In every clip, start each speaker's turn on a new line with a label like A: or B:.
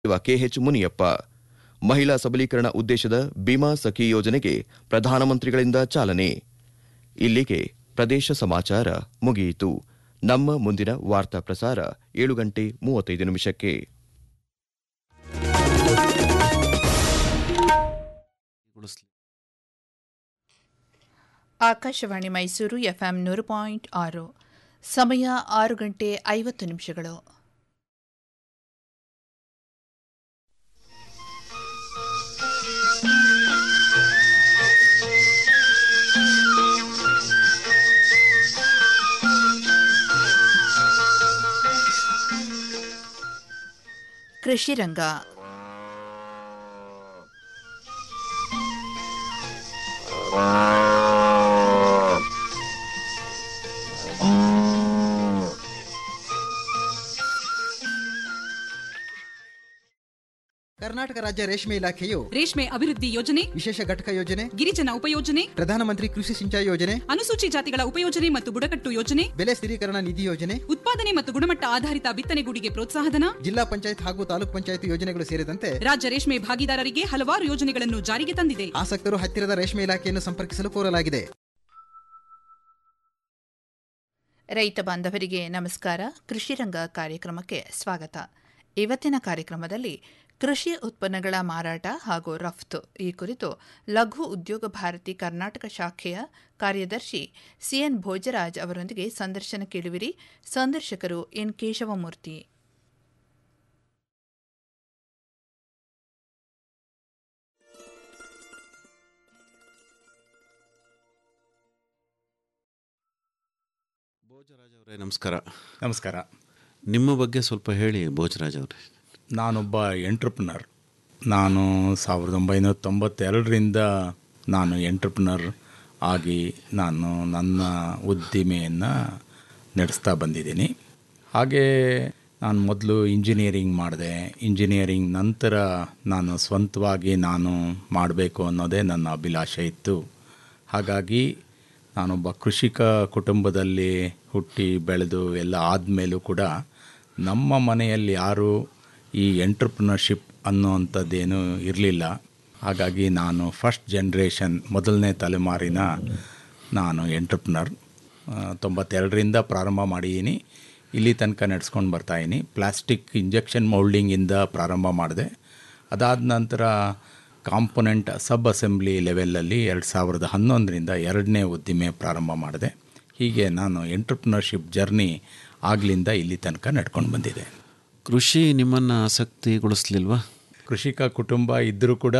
A: ಸಚಿವ ಕೆಎಚ್ ಮುನಿಯಪ್ಪ ಮಹಿಳಾ ಸಬಲೀಕರಣ ಉದ್ದೇಶದ ಬಿಮಾ ಸಖಿ ಯೋಜನೆಗೆ ಪ್ರಧಾನಮಂತ್ರಿಗಳಿಂದ ಚಾಲನೆ ಇಲ್ಲಿಗೆ ಪ್ರದೇಶ ಸಮಾಚಾರ ಮುಗಿಯಿತು ನಮ್ಮ ಮುಂದಿನ ವಾರ್ತಾ ಪ್ರಸಾರ ಏಳು ಗಂಟೆ ಮೂವತ್ತೈದು ನಿಮಿಷಕ್ಕೆ
B: ಆಕಾಶವಾಣಿ ಮೈಸೂರು ಎಫ್ಎಂ ನೂರು ಪಾಯಿಂಟ್ ಆರು ಸಮಯ ಆರು ಗಂಟೆ ಐವತ್ತು ನಿಮಿಷಗಳು ಕೃಷಿ ರಂಗ
C: ಕರ್ನಾಟಕ ರಾಜ್ಯ ರೇಷ್ಮೆ ಇಲಾಖೆಯು
D: ರೇಷ್ಮೆ ಅಭಿವೃದ್ಧಿ ಯೋಜನೆ
C: ವಿಶೇಷ ಘಟಕ ಯೋಜನೆ
D: ಗಿರಿಜನ ಉಪಯೋಜನೆ
C: ಪ್ರಧಾನಮಂತ್ರಿ ಕೃಷಿ ಸಿಂಚಾಯಿ ಯೋಜನೆ
D: ಅನುಸೂಚಿ ಜಾತಿಗಳ ಉಪಯೋಜನೆ ಮತ್ತು ಬುಡಕಟ್ಟು ಯೋಜನೆ
C: ಬೆಲೆ ಸ್ಥಿರೀಕರಣ ನಿಧಿ ಯೋಜನೆ
D: ಉತ್ಪಾದನೆ ಮತ್ತು ಗುಣಮಟ್ಟ ಆಧಾರಿತ ಬಿತ್ತನೆಗೂಡಿಗೆ ಪ್ರೋತ್ಸಾಹಧನ
C: ಜಿಲ್ಲಾ ಪಂಚಾಯತ್ ಹಾಗೂ ತಾಲೂಕ್ ಪಂಚಾಯತ್ ಯೋಜನೆಗಳು ಸೇರಿದಂತೆ
D: ರಾಜ್ಯ ರೇಷ್ಮೆ ಭಾಗಿದಾರರಿಗೆ ಹಲವಾರು ಯೋಜನೆಗಳನ್ನು ಜಾರಿಗೆ ತಂದಿದೆ
C: ಆಸಕ್ತರು ಹತ್ತಿರದ ರೇಷ್ಮೆ ಇಲಾಖೆಯನ್ನು ಸಂಪರ್ಕಿಸಲು ಕೋರಲಾಗಿದೆ
B: ರೈತ ಬಾಂಧವರಿಗೆ ನಮಸ್ಕಾರ ಕೃಷಿ ರಂಗ ಕಾರ್ಯಕ್ರಮಕ್ಕೆ ಸ್ವಾಗತ ಇವತ್ತಿನ ಕಾರ್ಯಕ್ರಮದಲ್ಲಿ ಕೃಷಿ ಉತ್ಪನ್ನಗಳ ಮಾರಾಟ ಹಾಗೂ ರಫ್ತು ಈ ಕುರಿತು ಲಘು ಉದ್ಯೋಗ ಭಾರತಿ ಕರ್ನಾಟಕ ಶಾಖೆಯ ಕಾರ್ಯದರ್ಶಿ ಸಿಎನ್ ಭೋಜರಾಜ್ ಅವರೊಂದಿಗೆ ಸಂದರ್ಶನ ಕೇಳುವಿರಿ ಸಂದರ್ಶಕರು ಎನ್ ಕೇಶವಮೂರ್ತಿ
E: ಭೋಜರಾಜ್ ಅವರೇ ನಮಸ್ಕಾರ
F: ನಮಸ್ಕಾರ
E: ನಿಮ್ಮ ಬಗ್ಗೆ ಸ್ವಲ್ಪ ಹೇಳಿ ಭೋಜರಾಜ್ ಅವರೇ
F: ನಾನೊಬ್ಬ ಎಂಟ್ರಪ್ರನರ್ ನಾನು ಸಾವಿರದ ಒಂಬೈನೂರ ತೊಂಬತ್ತೆರಡರಿಂದ ನಾನು ಎಂಟ್ರಪ್ರನರ್ ಆಗಿ ನಾನು ನನ್ನ ಉದ್ದಿಮೆಯನ್ನು ನಡೆಸ್ತಾ ಬಂದಿದ್ದೀನಿ ಹಾಗೆ ನಾನು ಮೊದಲು ಇಂಜಿನಿಯರಿಂಗ್ ಮಾಡಿದೆ ಇಂಜಿನಿಯರಿಂಗ್ ನಂತರ ನಾನು ಸ್ವಂತವಾಗಿ ನಾನು ಮಾಡಬೇಕು ಅನ್ನೋದೇ ನನ್ನ ಅಭಿಲಾಷೆ ಇತ್ತು ಹಾಗಾಗಿ ನಾನೊಬ್ಬ ಕೃಷಿಕ ಕುಟುಂಬದಲ್ಲಿ ಹುಟ್ಟಿ ಬೆಳೆದು ಎಲ್ಲ ಆದಮೇಲೂ ಕೂಡ ನಮ್ಮ ಮನೆಯಲ್ಲಿ ಯಾರೂ ಈ ಎಂಟ್ರಪ್ರಿನರ್ಶಿಪ್ ಅನ್ನೋವಂಥದ್ದೇನೂ ಇರಲಿಲ್ಲ ಹಾಗಾಗಿ ನಾನು ಫಸ್ಟ್ ಜನ್ರೇಷನ್ ಮೊದಲನೇ ತಲೆಮಾರಿನ ನಾನು ಎಂಟ್ರಪ್ರಿನರ್ ತೊಂಬತ್ತೆರಡರಿಂದ ಪ್ರಾರಂಭ ಮಾಡಿದ್ದೀನಿ ಇಲ್ಲಿ ತನಕ ನಡೆಸ್ಕೊಂಡು ಬರ್ತಾಯಿದ್ದೀನಿ ಪ್ಲಾಸ್ಟಿಕ್ ಇಂಜೆಕ್ಷನ್ ಮೌಲ್ಡಿಂಗಿಂದ ಪ್ರಾರಂಭ ಮಾಡಿದೆ ಅದಾದ ನಂತರ ಕಾಂಪೊನೆಂಟ್ ಸಬ್ ಅಸೆಂಬ್ಲಿ ಲೆವೆಲಲ್ಲಿ ಎರಡು ಸಾವಿರದ ಹನ್ನೊಂದರಿಂದ ಎರಡನೇ ಉದ್ದಿಮೆ ಪ್ರಾರಂಭ ಮಾಡಿದೆ ಹೀಗೆ ನಾನು ಎಂಟ್ರಪ್ರಿನರ್ಶಿಪ್ ಜರ್ನಿ ಆಗ್ಲಿಂದ ಇಲ್ಲಿ ತನಕ ನಡ್ಕೊಂಡು ಬಂದಿದೆ
E: ಕೃಷಿ ನಿಮ್ಮನ್ನು ಆಸಕ್ತಿಗೊಳಿಸ್ಲಿಲ್ವಾ
F: ಕೃಷಿಕ ಕುಟುಂಬ ಇದ್ದರೂ ಕೂಡ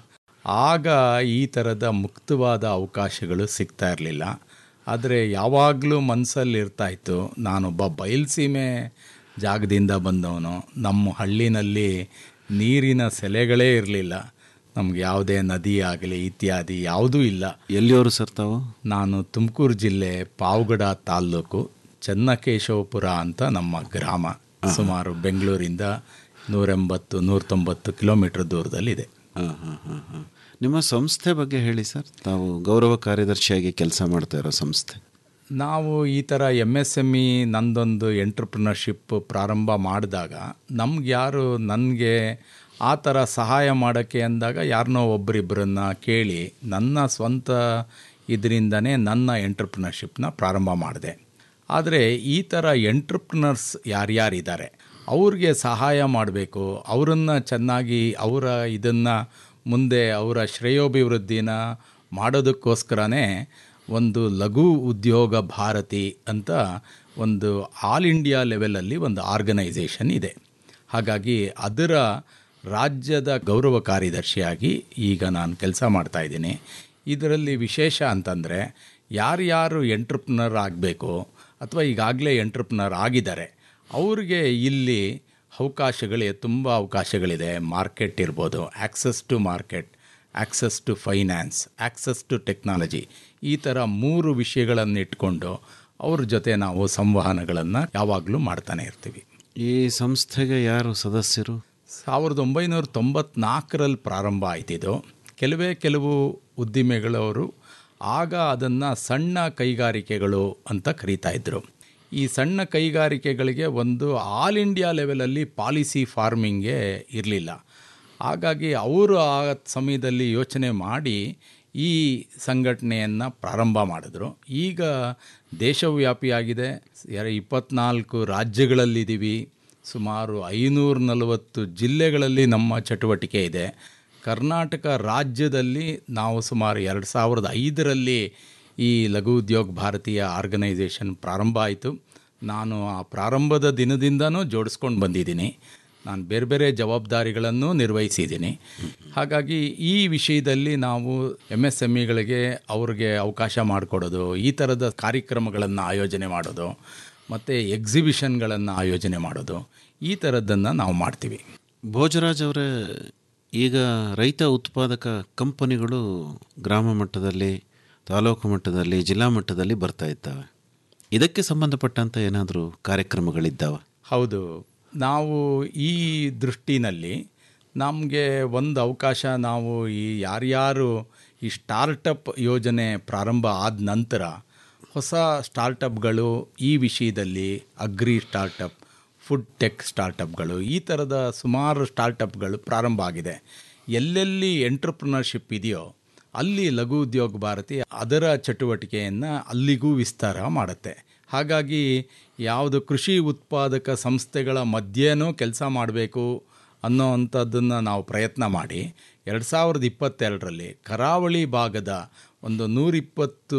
F: ಆಗ ಈ ಥರದ ಮುಕ್ತವಾದ ಅವಕಾಶಗಳು ಸಿಗ್ತಾ ಇರಲಿಲ್ಲ ಆದರೆ ಯಾವಾಗಲೂ ಮನಸ್ಸಲ್ಲಿ ಇರ್ತಾಯಿತ್ತು ನಾನೊಬ್ಬ ಬಯಲ್ಸೀಮೆ ಜಾಗದಿಂದ ಬಂದವನು ನಮ್ಮ ಹಳ್ಳಿನಲ್ಲಿ ನೀರಿನ ಸೆಲೆಗಳೇ ಇರಲಿಲ್ಲ ನಮ್ಗೆ ಯಾವುದೇ ನದಿ ಆಗಲಿ ಇತ್ಯಾದಿ ಯಾವುದೂ ಇಲ್ಲ
E: ಎಲ್ಲಿಯವರು ಸರ್ ತಾವು
F: ನಾನು ತುಮಕೂರು ಜಿಲ್ಲೆ ಪಾವಗಡ ತಾಲ್ಲೂಕು ಚನ್ನಕೇಶವಪುರ ಅಂತ ನಮ್ಮ ಗ್ರಾಮ ಸುಮಾರು ಬೆಂಗಳೂರಿಂದ ನೂರೆಂಬತ್ತು ನೂರ ತೊಂಬತ್ತು ಕಿಲೋಮೀಟರ್ ದೂರದಲ್ಲಿದೆ
E: ಹಾಂ ಹಾಂ ಹಾಂ ಹಾಂ ನಿಮ್ಮ ಸಂಸ್ಥೆ ಬಗ್ಗೆ ಹೇಳಿ ಸರ್ ತಾವು ಗೌರವ ಕಾರ್ಯದರ್ಶಿಯಾಗಿ ಕೆಲಸ ಮಾಡ್ತಾ ಇರೋ ಸಂಸ್ಥೆ
F: ನಾವು ಈ ಥರ ಎಮ್ ಎಸ್ ಎಮ್ ಇ ನಂದೊಂದು ಎಂಟ್ರಪ್ರಿನರ್ಶಿಪ್ ಪ್ರಾರಂಭ ಮಾಡಿದಾಗ ನಮ್ಗೆ ಯಾರು ನನಗೆ ಆ ಥರ ಸಹಾಯ ಮಾಡೋಕ್ಕೆ ಅಂದಾಗ ಯಾರನ್ನೋ ಒಬ್ಬರಿಬ್ಬರನ್ನ ಕೇಳಿ ನನ್ನ ಸ್ವಂತ ಇದರಿಂದನೇ ನನ್ನ ಎಂಟ್ರಪ್ರಿನರ್ಶಿಪ್ನ ಪ್ರಾರಂಭ ಮಾಡಿದೆ ಆದರೆ ಈ ಥರ ಎಂಟ್ರಪ್ರಿನರ್ಸ್ ಯಾರ್ಯಾರಿದ್ದಾರೆ ಅವ್ರಿಗೆ ಸಹಾಯ ಮಾಡಬೇಕು ಅವರನ್ನು ಚೆನ್ನಾಗಿ ಅವರ ಇದನ್ನು ಮುಂದೆ ಅವರ ಶ್ರೇಯೋಭಿವೃದ್ಧಿನ ಮಾಡೋದಕ್ಕೋಸ್ಕರನೇ ಒಂದು ಲಘು ಉದ್ಯೋಗ ಭಾರತಿ ಅಂತ ಒಂದು ಆಲ್ ಇಂಡಿಯಾ ಲೆವೆಲಲ್ಲಿ ಒಂದು ಆರ್ಗನೈಸೇಷನ್ ಇದೆ ಹಾಗಾಗಿ ಅದರ ರಾಜ್ಯದ ಗೌರವ ಕಾರ್ಯದರ್ಶಿಯಾಗಿ ಈಗ ನಾನು ಕೆಲಸ ಮಾಡ್ತಾ ಇದ್ದೀನಿ ಇದರಲ್ಲಿ ವಿಶೇಷ ಅಂತಂದರೆ ಯಾರ್ಯಾರು ಎಂಟ್ರಪ್ರನರ್ ಆಗಬೇಕು ಅಥವಾ ಈಗಾಗಲೇ ಎಂಟ್ರಪ್ರನರ್ ಆಗಿದ್ದಾರೆ ಅವ್ರಿಗೆ ಇಲ್ಲಿ ಅವಕಾಶಗಳೇ ತುಂಬ ಅವಕಾಶಗಳಿದೆ ಮಾರ್ಕೆಟ್ ಇರ್ಬೋದು access to market access to finance access to technology ಈ ಥರ ಮೂರು ವಿಷಯಗಳನ್ನು ಇಟ್ಕೊಂಡು ಅವ್ರ ಜೊತೆ ನಾವು ಸಂವಹನಗಳನ್ನು ಯಾವಾಗಲೂ ಮಾಡ್ತಾನೆ ಇರ್ತೀವಿ
E: ಈ ಸಂಸ್ಥೆಗೆ ಯಾರು ಸದಸ್ಯರು
F: ಸಾವಿರದ ಒಂಬೈನೂರ ತೊಂಬತ್ನಾಲ್ಕರಲ್ಲಿ ಪ್ರಾರಂಭ ಆಯ್ತಿದ್ದು ಕೆಲವೇ ಕೆಲವು ಉದ್ದಿಮೆಗಳವರು ಆಗ ಅದನ್ನು ಸಣ್ಣ ಕೈಗಾರಿಕೆಗಳು ಅಂತ ಕರೀತಾ ಇದ್ದರು ಈ ಸಣ್ಣ ಕೈಗಾರಿಕೆಗಳಿಗೆ ಒಂದು ಆಲ್ ಇಂಡಿಯಾ ಲೆವೆಲಲ್ಲಿ ಪಾಲಿಸಿ ಫಾರ್ಮಿಂಗೇ ಇರಲಿಲ್ಲ ಹಾಗಾಗಿ ಅವರು ಆ ಸಮಯದಲ್ಲಿ ಯೋಚನೆ ಮಾಡಿ ಈ ಸಂಘಟನೆಯನ್ನು ಪ್ರಾರಂಭ ಮಾಡಿದ್ರು ಈಗ ದೇಶವ್ಯಾಪಿಯಾಗಿದೆ ಎರ- ಇಪ್ಪತ್ನಾಲ್ಕು ರಾಜ್ಯಗಳಲ್ಲಿದ್ದೀವಿ ಸುಮಾರು ಐನೂರ ನಲವತ್ತು ಜಿಲ್ಲೆಗಳಲ್ಲಿ ನಮ್ಮ ಚಟುವಟಿಕೆ ಇದೆ ಕರ್ನಾಟಕ ರಾಜ್ಯದಲ್ಲಿ ನಾವು ಸುಮಾರು ಎರಡು ಸಾವಿರದ ಐದರಲ್ಲಿ ಈ ಲಘು ಉದ್ಯೋಗ ಭಾರತೀಯ ಆರ್ಗನೈಸೇಷನ್ ಪ್ರಾರಂಭ ಆಯಿತು ನಾನು ಆ ಪ್ರಾರಂಭದ ದಿನದಿಂದನೂ ಜೋಡಿಸ್ಕೊಂಡು ಬಂದಿದ್ದೀನಿ ನಾನು ಬೇರೆ ಬೇರೆ ಜವಾಬ್ದಾರಿಗಳನ್ನು ನಿರ್ವಹಿಸಿದ್ದೀನಿ ಹಾಗಾಗಿ ಈ ವಿಷಯದಲ್ಲಿ ನಾವು ಎಮ್ ಎಸ್ ಎಮ್ ಇಗಳಿಗೆ ಅವ್ರಿಗೆ ಅವಕಾಶ ಮಾಡಿಕೊಡೋದು ಈ ಥರದ ಕಾರ್ಯಕ್ರಮಗಳನ್ನು ಆಯೋಜನೆ ಮಾಡೋದು ಮತ್ತು ಎಕ್ಸಿಬಿಷನ್ಗಳನ್ನು ಆಯೋಜನೆ ಮಾಡೋದು ಈ ಥರದ್ದನ್ನು ನಾವು ಮಾಡ್ತೀವಿ
E: ಭೋಜರಾಜ್ ಅವರೇ ಈಗ ರೈತ ಉತ್ಪಾದಕ ಕಂಪನಿಗಳು ಗ್ರಾಮ ಮಟ್ಟದಲ್ಲಿ ತಾಲೂಕು ಮಟ್ಟದಲ್ಲಿ ಜಿಲ್ಲಾ ಮಟ್ಟದಲ್ಲಿ ಬರ್ತಾ ಇದ್ದಾವೆ ಇದಕ್ಕೆ ಸಂಬಂಧಪಟ್ಟಂಥ ಏನಾದರೂ ಕಾರ್ಯಕ್ರಮಗಳಿದ್ದಾವ
F: ಹೌದು ನಾವು ಈ ದೃಷ್ಟಿನಲ್ಲಿ ನಮಗೆ ಒಂದು ಅವಕಾಶ ನಾವು ಈ ಯಾರ್ಯಾರು ಈ ಸ್ಟಾರ್ಟಪ್ ಯೋಜನೆ ಪ್ರಾರಂಭ ಆದ ನಂತರ ಹೊಸ ಸ್ಟಾರ್ಟಪ್ಗಳು ಈ ವಿಷಯದಲ್ಲಿ ಅಗ್ರಿ ಸ್ಟಾರ್ಟಪ್ ಫುಡ್ ಟೆಕ್ ಸ್ಟಾರ್ಟಪ್ಗಳು ಈ ಥರದ ಸುಮಾರು ಸ್ಟಾರ್ಟಪ್ಗಳು ಪ್ರಾರಂಭ ಆಗಿದೆ ಎಲ್ಲೆಲ್ಲಿ ಎಂಟ್ರಪ್ರಿನರ್ಶಿಪ್ ಇದೆಯೋ ಅಲ್ಲಿ ಲಘು ಉದ್ಯೋಗ ಭಾರತಿ ಅದರ ಚಟುವಟಿಕೆಯನ್ನು ಅಲ್ಲಿಗೂ ವಿಸ್ತಾರ ಮಾಡುತ್ತೆ ಹಾಗಾಗಿ ಯಾವುದು ಕೃಷಿ ಉತ್ಪಾದಕ ಸಂಸ್ಥೆಗಳ ಮಧ್ಯೆನೂ ಕೆಲಸ ಮಾಡಬೇಕು ಅನ್ನೋ ಅಂಥದ್ದನ್ನು ನಾವು ಪ್ರಯತ್ನ ಮಾಡಿ ಎರಡು ಸಾವಿರದ ಇಪ್ಪತ್ತೆರಡರಲ್ಲಿ ಕರಾವಳಿ ಭಾಗದ ಒಂದು ನೂರಿಪ್ಪತ್ತು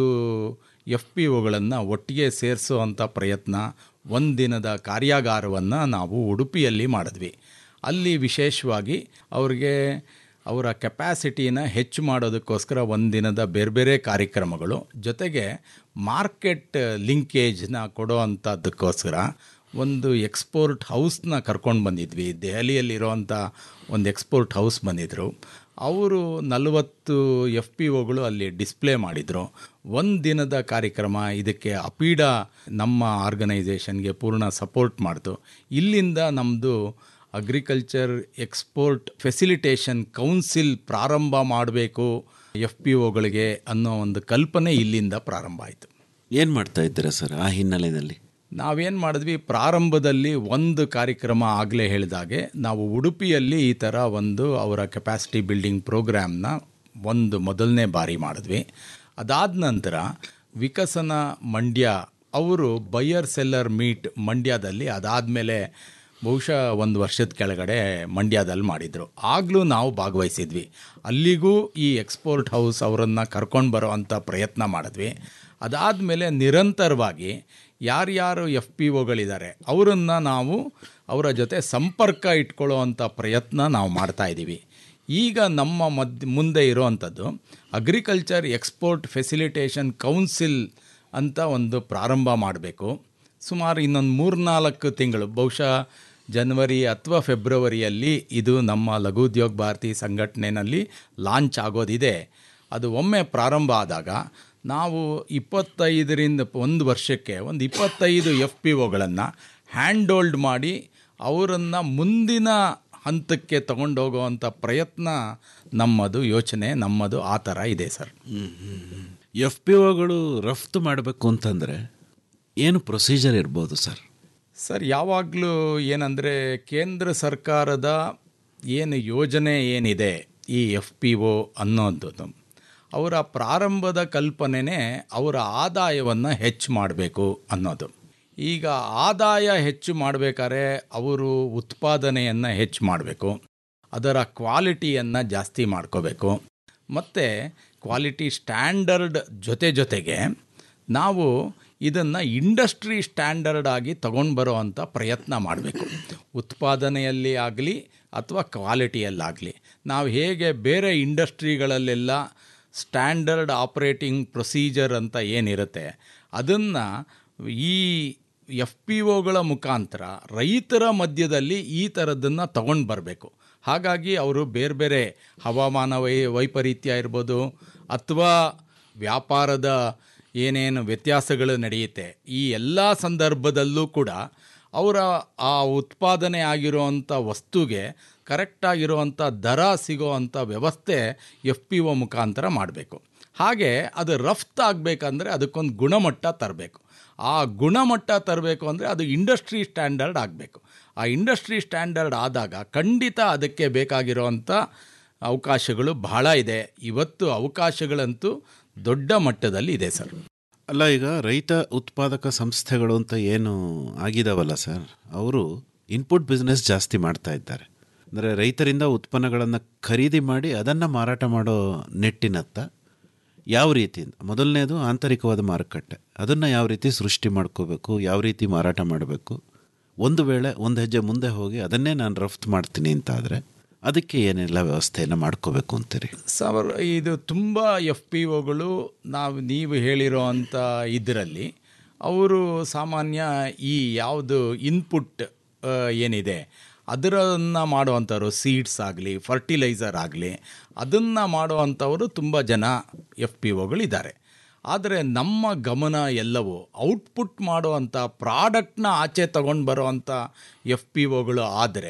F: ಎಫ್ ಪಿ ಒಗಳನ್ನು ಒಟ್ಟಿಗೆ ಸೇರಿಸುವಂಥ ಪ್ರಯತ್ನ ಒಂದಿನದ ಕಾರ್ಯಾಗಾರವನ್ನು ನಾವು ಉಡುಪಿಯಲ್ಲಿ ಮಾಡಿದ್ವಿ ಅಲ್ಲಿ ವಿಶೇಷವಾಗಿ ಅವ್ರಿಗೆ ಅವರ ಕೆಪ್ಯಾಸಿಟಿನ ಹೆಚ್ಚು ಮಾಡೋದಕ್ಕೋಸ್ಕರ ಒಂದಿನದ ಬೇರೆ ಬೇರೆ ಕಾರ್ಯಕ್ರಮಗಳು ಜೊತೆಗೆ ಮಾರ್ಕೆಟ್ ಲಿಂಕೇಜ್ನ ಕೊಡೋ ಅಂಥದ್ದಕ್ಕೋಸ್ಕರ ಒಂದು ಎಕ್ಸ್ಪೋರ್ಟ್ ಹೌಸ್ನ ಕರ್ಕೊಂಡು ಬಂದಿದ್ವಿ ದೆಹಲಿಯಲ್ಲಿರುವಂಥ ಒಂದು ಎಕ್ಸ್ಪೋರ್ಟ್ ಹೌಸ್ ಬಂದಿದ್ದರು ಅವರು ನಲವತ್ತು ಎಫ್ ಪಿ ಒಗಳು ಅಲ್ಲಿ ಡಿಸ್ಪ್ಲೇ ಮಾಡಿದರು ಒಂದು ದಿನದ ಕಾರ್ಯಕ್ರಮ ಇದಕ್ಕೆ ಅಪೀಡ ನಮ್ಮ ಆರ್ಗನೈಸೇಷನ್ಗೆ ಪೂರ್ಣ ಸಪೋರ್ಟ್ ಮಾಡ್ತು ಇಲ್ಲಿಂದ ನಮ್ಮದು ಅಗ್ರಿಕಲ್ಚರ್ ಎಕ್ಸ್ಪೋರ್ಟ್ ಫೆಸಿಲಿಟೇಷನ್ ಕೌನ್ಸಿಲ್ ಪ್ರಾರಂಭ ಮಾಡಬೇಕು ಎಫ್ ಪಿ ಒಗಳಿಗೆ ಅನ್ನೋ ಒಂದು ಕಲ್ಪನೆ ಇಲ್ಲಿಂದ ಪ್ರಾರಂಭ ಆಯಿತು
E: ಏನು ಮಾಡ್ತಾ ಇದ್ದೀರಾ ಸರ್ ಆ ಹಿನ್ನೆಲೆಯಲ್ಲಿ
F: ನಾವೇನು ಮಾಡಿದ್ವಿ ಪ್ರಾರಂಭದಲ್ಲಿ ಒಂದು ಕಾರ್ಯಕ್ರಮ ಆಗಲೇ ಹೇಳಿದಾಗೆ ನಾವು ಉಡುಪಿಯಲ್ಲಿ ಈ ಥರ ಒಂದು ಅವರ ಕೆಪಾಸಿಟಿ ಬಿಲ್ಡಿಂಗ್ ಪ್ರೋಗ್ರಾಮ್ನ ಒಂದು ಮೊದಲನೇ ಬಾರಿ ಮಾಡಿದ್ವಿ ಅದಾದ ನಂತರ ವಿಕಸನ ಮಂಡ್ಯ ಅವರು ಬೈಯರ್ ಸೆಲ್ಲರ್ ಮೀಟ್ ಮಂಡ್ಯದಲ್ಲಿ ಅದಾದಮೇಲೆ ಬಹುಶಃ ಒಂದು ವರ್ಷದ ಕೆಳಗಡೆ ಮಂಡ್ಯದಲ್ಲಿ ಮಾಡಿದರು ಆಗಲೂ ನಾವು ಭಾಗವಹಿಸಿದ್ವಿ ಅಲ್ಲಿಗೂ ಈ ಎಕ್ಸ್ಪೋರ್ಟ್ ಹೌಸ್ ಅವರನ್ನು ಕರ್ಕೊಂಡು ಬರೋ ಅಂಥ ಪ್ರಯತ್ನ ಮಾಡಿದ್ವಿ ಅದಾದಮೇಲೆ ನಿರಂತರವಾಗಿ ಯಾರ್ಯಾರು ಎಫ್ ಪಿ ಒಗಳಿದ್ದಾರೆ ಅವರನ್ನು ನಾವು ಅವರ ಜೊತೆ ಸಂಪರ್ಕ ಇಟ್ಕೊಳ್ಳೋ ಅಂಥ ಪ್ರಯತ್ನ ನಾವು ಮಾಡ್ತಾ ಇದ್ದೀವಿ ಈಗ ನಮ್ಮ ಮಧ್ಯ ಮುಂದೆ ಇರೋವಂಥದ್ದು ಅಗ್ರಿಕಲ್ಚರ್ ಎಕ್ಸ್ಪೋರ್ಟ್ ಫೆಸಿಲಿಟೇಷನ್ ಕೌನ್ಸಿಲ್ ಅಂತ ಒಂದು ಪ್ರಾರಂಭ ಮಾಡಬೇಕು ಸುಮಾರು ಇನ್ನೊಂದು ಮೂರ್ನಾಲ್ಕು ತಿಂಗಳು ಬಹುಶಃ ಜನವರಿ ಅಥವಾ ಫೆಬ್ರವರಿಯಲ್ಲಿ ಇದು ನಮ್ಮ ಲಘು ಉದ್ಯೋಗ ಭಾರತಿ ಸಂಘಟನೆಯಲ್ಲಿ ಲಾಂಚ್ ಆಗೋದಿದೆ ಅದು ಒಮ್ಮೆ ಪ್ರಾರಂಭ ಆದಾಗ ನಾವು ಇಪ್ಪತ್ತೈದರಿಂದ ಒಂದು ವರ್ಷಕ್ಕೆ ಒಂದು ಇಪ್ಪತ್ತೈದು ಎಫ್ ಪಿ ಒಗಳನ್ನು ಹ್ಯಾಂಡ್ ಹೋಲ್ಡ್ ಮಾಡಿ ಅವರನ್ನು ಮುಂದಿನ ಹಂತಕ್ಕೆ ತಗೊಂಡೋಗುವಂಥ ಪ್ರಯತ್ನ ನಮ್ಮದು ಯೋಚನೆ ನಮ್ಮದು ಆ ಥರ ಇದೆ ಸರ್
E: ಎಫ್ ಪಿ ಒಗಳು ರಫ್ತು ಮಾಡಬೇಕು ಅಂತಂದರೆ ಏನು ಪ್ರೊಸೀಜರ್ ಇರ್ಬೋದು ಸರ್
F: ಸರ್ ಯಾವಾಗಲೂ ಏನಂದರೆ ಕೇಂದ್ರ ಸರ್ಕಾರದ ಏನು ಯೋಜನೆ ಏನಿದೆ ಈ ಎಫ್ ಪಿ ಒ ಅನ್ನೋಂಥದ್ದು ಅವರ ಪ್ರಾರಂಭದ ಕಲ್ಪನೆನೇ ಅವರ ಆದಾಯವನ್ನು ಹೆಚ್ಚು ಮಾಡಬೇಕು ಅನ್ನೋದು ಈಗ ಆದಾಯ ಹೆಚ್ಚು ಮಾಡಬೇಕಾದ್ರೆ ಅವರು ಉತ್ಪಾದನೆಯನ್ನು ಹೆಚ್ಚು ಮಾಡಬೇಕು ಅದರ ಕ್ವಾಲಿಟಿಯನ್ನು ಜಾಸ್ತಿ ಮಾಡ್ಕೋಬೇಕು ಮತ್ತು ಕ್ವಾಲಿಟಿ ಸ್ಟ್ಯಾಂಡರ್ಡ್ ಜೊತೆ ಜೊತೆಗೆ ನಾವು ಇದನ್ನು ಇಂಡಸ್ಟ್ರಿ ಸ್ಟ್ಯಾಂಡರ್ಡ್ ಆಗಿ ತಗೊಂಡು ಬರೋ ಅಂಥ ಪ್ರಯತ್ನ ಮಾಡಬೇಕು ಉತ್ಪಾದನೆಯಲ್ಲಿ ಆಗಲಿ ಅಥವಾ ಕ್ವಾಲಿಟಿಯಲ್ಲಾಗಲಿ ನಾವು ಹೇಗೆ ಬೇರೆ ಇಂಡಸ್ಟ್ರಿಗಳಲ್ಲೆಲ್ಲ ಸ್ಟ್ಯಾಂಡರ್ಡ್ ಆಪ್ರೇಟಿಂಗ್ ಪ್ರೊಸೀಜರ್ ಅಂತ ಏನಿರುತ್ತೆ ಅದನ್ನು ಈ ಎಫ್ ಪಿ ಒಗಳ ಮುಖಾಂತರ ರೈತರ ಮಧ್ಯದಲ್ಲಿ ಈ ಥರದ್ದನ್ನು ತಗೊಂಡು ಬರಬೇಕು ಹಾಗಾಗಿ ಅವರು ಬೇರೆ ಬೇರೆ ಹವಾಮಾನ ವೈ ವೈಪರೀತ್ಯ ಇರ್ಬೋದು ಅಥವಾ ವ್ಯಾಪಾರದ ಏನೇನು ವ್ಯತ್ಯಾಸಗಳು ನಡೆಯುತ್ತೆ ಈ ಎಲ್ಲ ಸಂದರ್ಭದಲ್ಲೂ ಕೂಡ ಅವರ ಆ ಉತ್ಪಾದನೆ ಆಗಿರುವಂಥ ವಸ್ತುಗೆ ಕರೆಕ್ಟಾಗಿರುವಂಥ ದರ ಸಿಗೋವಂಥ ವ್ಯವಸ್ಥೆ ಎಫ್ ಪಿ ಒ ಮುಖಾಂತರ ಮಾಡಬೇಕು ಹಾಗೆ ಅದು ರಫ್ತು ಆಗಬೇಕಂದ್ರೆ ಅದಕ್ಕೊಂದು ಗುಣಮಟ್ಟ ತರಬೇಕು ಆ ಗುಣಮಟ್ಟ ತರಬೇಕು ಅಂದರೆ ಅದು ಇಂಡಸ್ಟ್ರಿ ಸ್ಟ್ಯಾಂಡರ್ಡ್ ಆಗಬೇಕು ಆ ಇಂಡಸ್ಟ್ರಿ ಸ್ಟ್ಯಾಂಡರ್ಡ್ ಆದಾಗ ಖಂಡಿತ ಅದಕ್ಕೆ ಬೇಕಾಗಿರುವಂಥ ಅವಕಾಶಗಳು ಬಹಳ ಇದೆ ಇವತ್ತು ಅವಕಾಶಗಳಂತೂ ದೊಡ್ಡ ಮಟ್ಟದಲ್ಲಿ ಇದೆ ಸರ್
E: ಅಲ್ಲ ಈಗ ರೈತ ಉತ್ಪಾದಕ ಸಂಸ್ಥೆಗಳು ಅಂತ ಏನು ಆಗಿದಾವಲ್ಲ ಸರ್ ಅವರು ಇನ್ಪುಟ್ ಬಿಸ್ನೆಸ್ ಜಾಸ್ತಿ ಮಾಡ್ತಾ ಇದ್ದಾರೆ ಅಂದರೆ ರೈತರಿಂದ ಉತ್ಪನ್ನಗಳನ್ನು ಖರೀದಿ ಮಾಡಿ ಅದನ್ನು ಮಾರಾಟ ಮಾಡೋ ನಿಟ್ಟಿನತ್ತ ಯಾವ ರೀತಿಯಿಂದ ಮೊದಲನೇದು ಆಂತರಿಕವಾದ ಮಾರುಕಟ್ಟೆ ಅದನ್ನು ಯಾವ ರೀತಿ ಸೃಷ್ಟಿ ಮಾಡ್ಕೋಬೇಕು ಯಾವ ರೀತಿ ಮಾರಾಟ ಮಾಡಬೇಕು ಒಂದು ವೇಳೆ ಒಂದು ಹೆಜ್ಜೆ ಮುಂದೆ ಹೋಗಿ ಅದನ್ನೇ ನಾನು ರಫ್ತು ಮಾಡ್ತೀನಿ ಅಂತ ಆದರೆ ಅದಕ್ಕೆ ಏನೆಲ್ಲ ವ್ಯವಸ್ಥೆಯನ್ನು ಮಾಡ್ಕೋಬೇಕು ಅಂತೀರಿ
F: ಸರ್ ಇದು ತುಂಬ ಎಫ್ ಪಿ ಒಗಳು ನಾವು ನೀವು ಹೇಳಿರೋ ಅಂಥ ಇದರಲ್ಲಿ ಅವರು ಸಾಮಾನ್ಯ ಈ ಯಾವುದು ಇನ್ಪುಟ್ ಏನಿದೆ ಅದರನ್ನು ಮಾಡುವಂಥವ್ರು ಸೀಡ್ಸ್ ಆಗಲಿ ಫರ್ಟಿಲೈಸರ್ ಆಗಲಿ ಅದನ್ನು ಮಾಡುವಂಥವರು ತುಂಬ ಜನ ಎಫ್ ಪಿ ಒಗಳಿದ್ದಾರೆ ಆದರೆ ನಮ್ಮ ಗಮನ ಎಲ್ಲವೂ ಔಟ್ಪುಟ್ ಮಾಡುವಂಥ ಪ್ರಾಡಕ್ಟ್ನ ಆಚೆ ತಗೊಂಡು ಬರುವಂಥ ಎಫ್ ಪಿ ಒಗಳು ಆದರೆ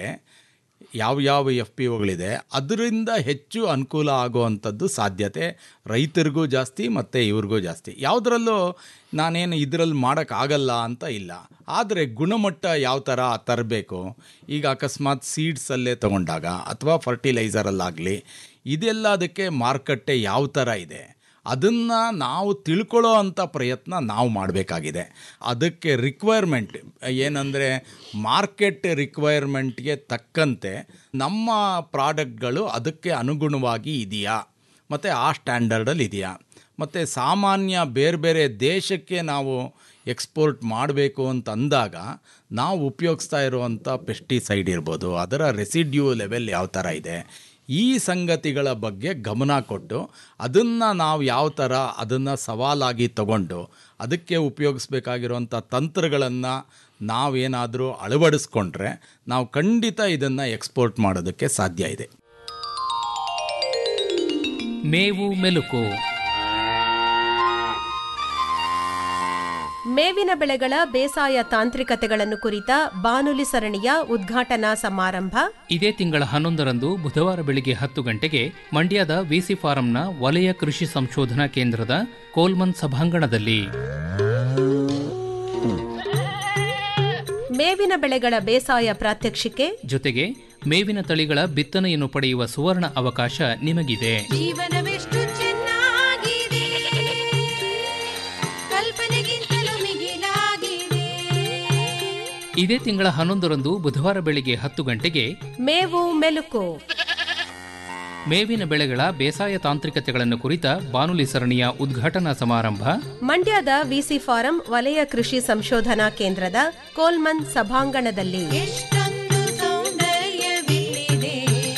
F: ಯಾವ ಯಾವ ಎಫ್ ಪಿ ಒಗಳಿದೆ ಅದರಿಂದ ಹೆಚ್ಚು ಅನುಕೂಲ ಆಗುವಂಥದ್ದು ಸಾಧ್ಯತೆ ರೈತರಿಗೂ ಜಾಸ್ತಿ ಮತ್ತು ಇವ್ರಿಗೂ ಜಾಸ್ತಿ ಯಾವುದರಲ್ಲೂ ನಾನೇನು ಇದರಲ್ಲಿ ಮಾಡೋಕ್ಕಾಗಲ್ಲ ಅಂತ ಇಲ್ಲ ಆದರೆ ಗುಣಮಟ್ಟ ಯಾವ ಥರ ತರಬೇಕು ಈಗ ಅಕಸ್ಮಾತ್ ಸೀಡ್ಸಲ್ಲೇ ತಗೊಂಡಾಗ ಅಥವಾ ಫರ್ಟಿಲೈಸರಲ್ಲಾಗಲಿ ಇದೆಲ್ಲ ಅದಕ್ಕೆ ಮಾರುಕಟ್ಟೆ ಯಾವ ಥರ ಇದೆ ಅದನ್ನು ನಾವು ತಿಳ್ಕೊಳ್ಳೋ ಅಂಥ ಪ್ರಯತ್ನ ನಾವು ಮಾಡಬೇಕಾಗಿದೆ ಅದಕ್ಕೆ ರಿಕ್ವೈರ್ಮೆಂಟ್ ಏನಂದರೆ ಮಾರ್ಕೆಟ್ ರಿಕ್ವೈರ್ಮೆಂಟ್ಗೆ ತಕ್ಕಂತೆ ನಮ್ಮ ಪ್ರಾಡಕ್ಟ್ಗಳು ಅದಕ್ಕೆ ಅನುಗುಣವಾಗಿ ಇದೆಯಾ ಮತ್ತು ಆ ಸ್ಟ್ಯಾಂಡರ್ಡಲ್ಲಿ ಇದೆಯಾ ಮತ್ತು ಸಾಮಾನ್ಯ ಬೇರೆ ಬೇರೆ ದೇಶಕ್ಕೆ ನಾವು ಎಕ್ಸ್ಪೋರ್ಟ್ ಮಾಡಬೇಕು ಅಂತ ಅಂದಾಗ ನಾವು ಉಪಯೋಗಿಸ್ತಾ ಇರುವಂಥ ಪೆಸ್ಟಿಸೈಡ್ ಇರ್ಬೋದು ಅದರ ರೆಸಿಡ್ಯೂ ಲೆವೆಲ್ ಯಾವ ಥರ ಇದೆ ಈ ಸಂಗತಿಗಳ ಬಗ್ಗೆ ಗಮನ ಕೊಟ್ಟು ಅದನ್ನು ನಾವು ಯಾವ ಥರ ಅದನ್ನು ಸವಾಲಾಗಿ ತಗೊಂಡು ಅದಕ್ಕೆ ಉಪಯೋಗಿಸ್ಬೇಕಾಗಿರುವಂಥ ತಂತ್ರಗಳನ್ನು ನಾವೇನಾದರೂ ಅಳವಡಿಸ್ಕೊಂಡ್ರೆ ನಾವು ಖಂಡಿತ ಇದನ್ನು ಎಕ್ಸ್ಪೋರ್ಟ್ ಮಾಡೋದಕ್ಕೆ ಸಾಧ್ಯ ಇದೆ
G: ಮೇವು ಮೆಲುಕು
H: ಮೇವಿನ ಬೆಳೆಗಳ ಬೇಸಾಯ ತಾಂತ್ರಿಕತೆಗಳನ್ನು ಕುರಿತ ಬಾನುಲಿ ಸರಣಿಯ ಉದ್ಘಾಟನಾ ಸಮಾರಂಭ
G: ಇದೇ ತಿಂಗಳ ಹನ್ನೊಂದರಂದು ಬುಧವಾರ ಬೆಳಿಗ್ಗೆ ಹತ್ತು ಗಂಟೆಗೆ ಮಂಡ್ಯದ ವಿಸಿ ಫಾರಂನ ವಲಯ ಕೃಷಿ ಸಂಶೋಧನಾ ಕೇಂದ್ರದ ಕೋಲ್ಮನ್ ಸಭಾಂಗಣದಲ್ಲಿ
H: ಮೇವಿನ ಬೆಳೆಗಳ ಬೇಸಾಯ ಪ್ರಾತ್ಯಕ್ಷಿಕೆ
G: ಜೊತೆಗೆ ಮೇವಿನ ತಳಿಗಳ ಬಿತ್ತನೆಯನ್ನು ಪಡೆಯುವ ಸುವರ್ಣ ಅವಕಾಶ ನಿಮಗಿದೆ
I: ಜೀವನವೆಷ್ಟು ಚೆನ್ನಾಗಿದೆ ಕಲ್ಪನೆಗಿಂತಲೂ ಮಿಗಿಲಾಗಿದೆ
G: ಇದೇ ತಿಂಗಳ ಹನ್ನೊಂದರಂದು ಬುಧವಾರ ಬೆಳಿಗ್ಗೆ ಹತ್ತು ಗಂಟೆಗೆ
H: ಮೇವು ಮೆಲುಕು
G: ಮೇವಿನ ಬೆಳೆಗಳ ಬೇಸಾಯ ತಾಂತ್ರಿಕತೆಗಳನ್ನು ಕುರಿತ ಬಾನುಲಿ ಸರಣಿಯ ಉದ್ಘಾಟನಾ ಸಮಾರಂಭ
H: ಮಂಡ್ಯದ ವಿಸಿ ಫಾರಂ ವಲಯ ಕೃಷಿ ಸಂಶೋಧನಾ ಕೇಂದ್ರದ ಕೋಲ್ಮನ್ ಸಭಾಂಗಣದಲ್ಲಿ
I: ಎಷ್ಟೊಂದು ಸೌಂದರ್ಯವಿಲ್ಲಿದೆ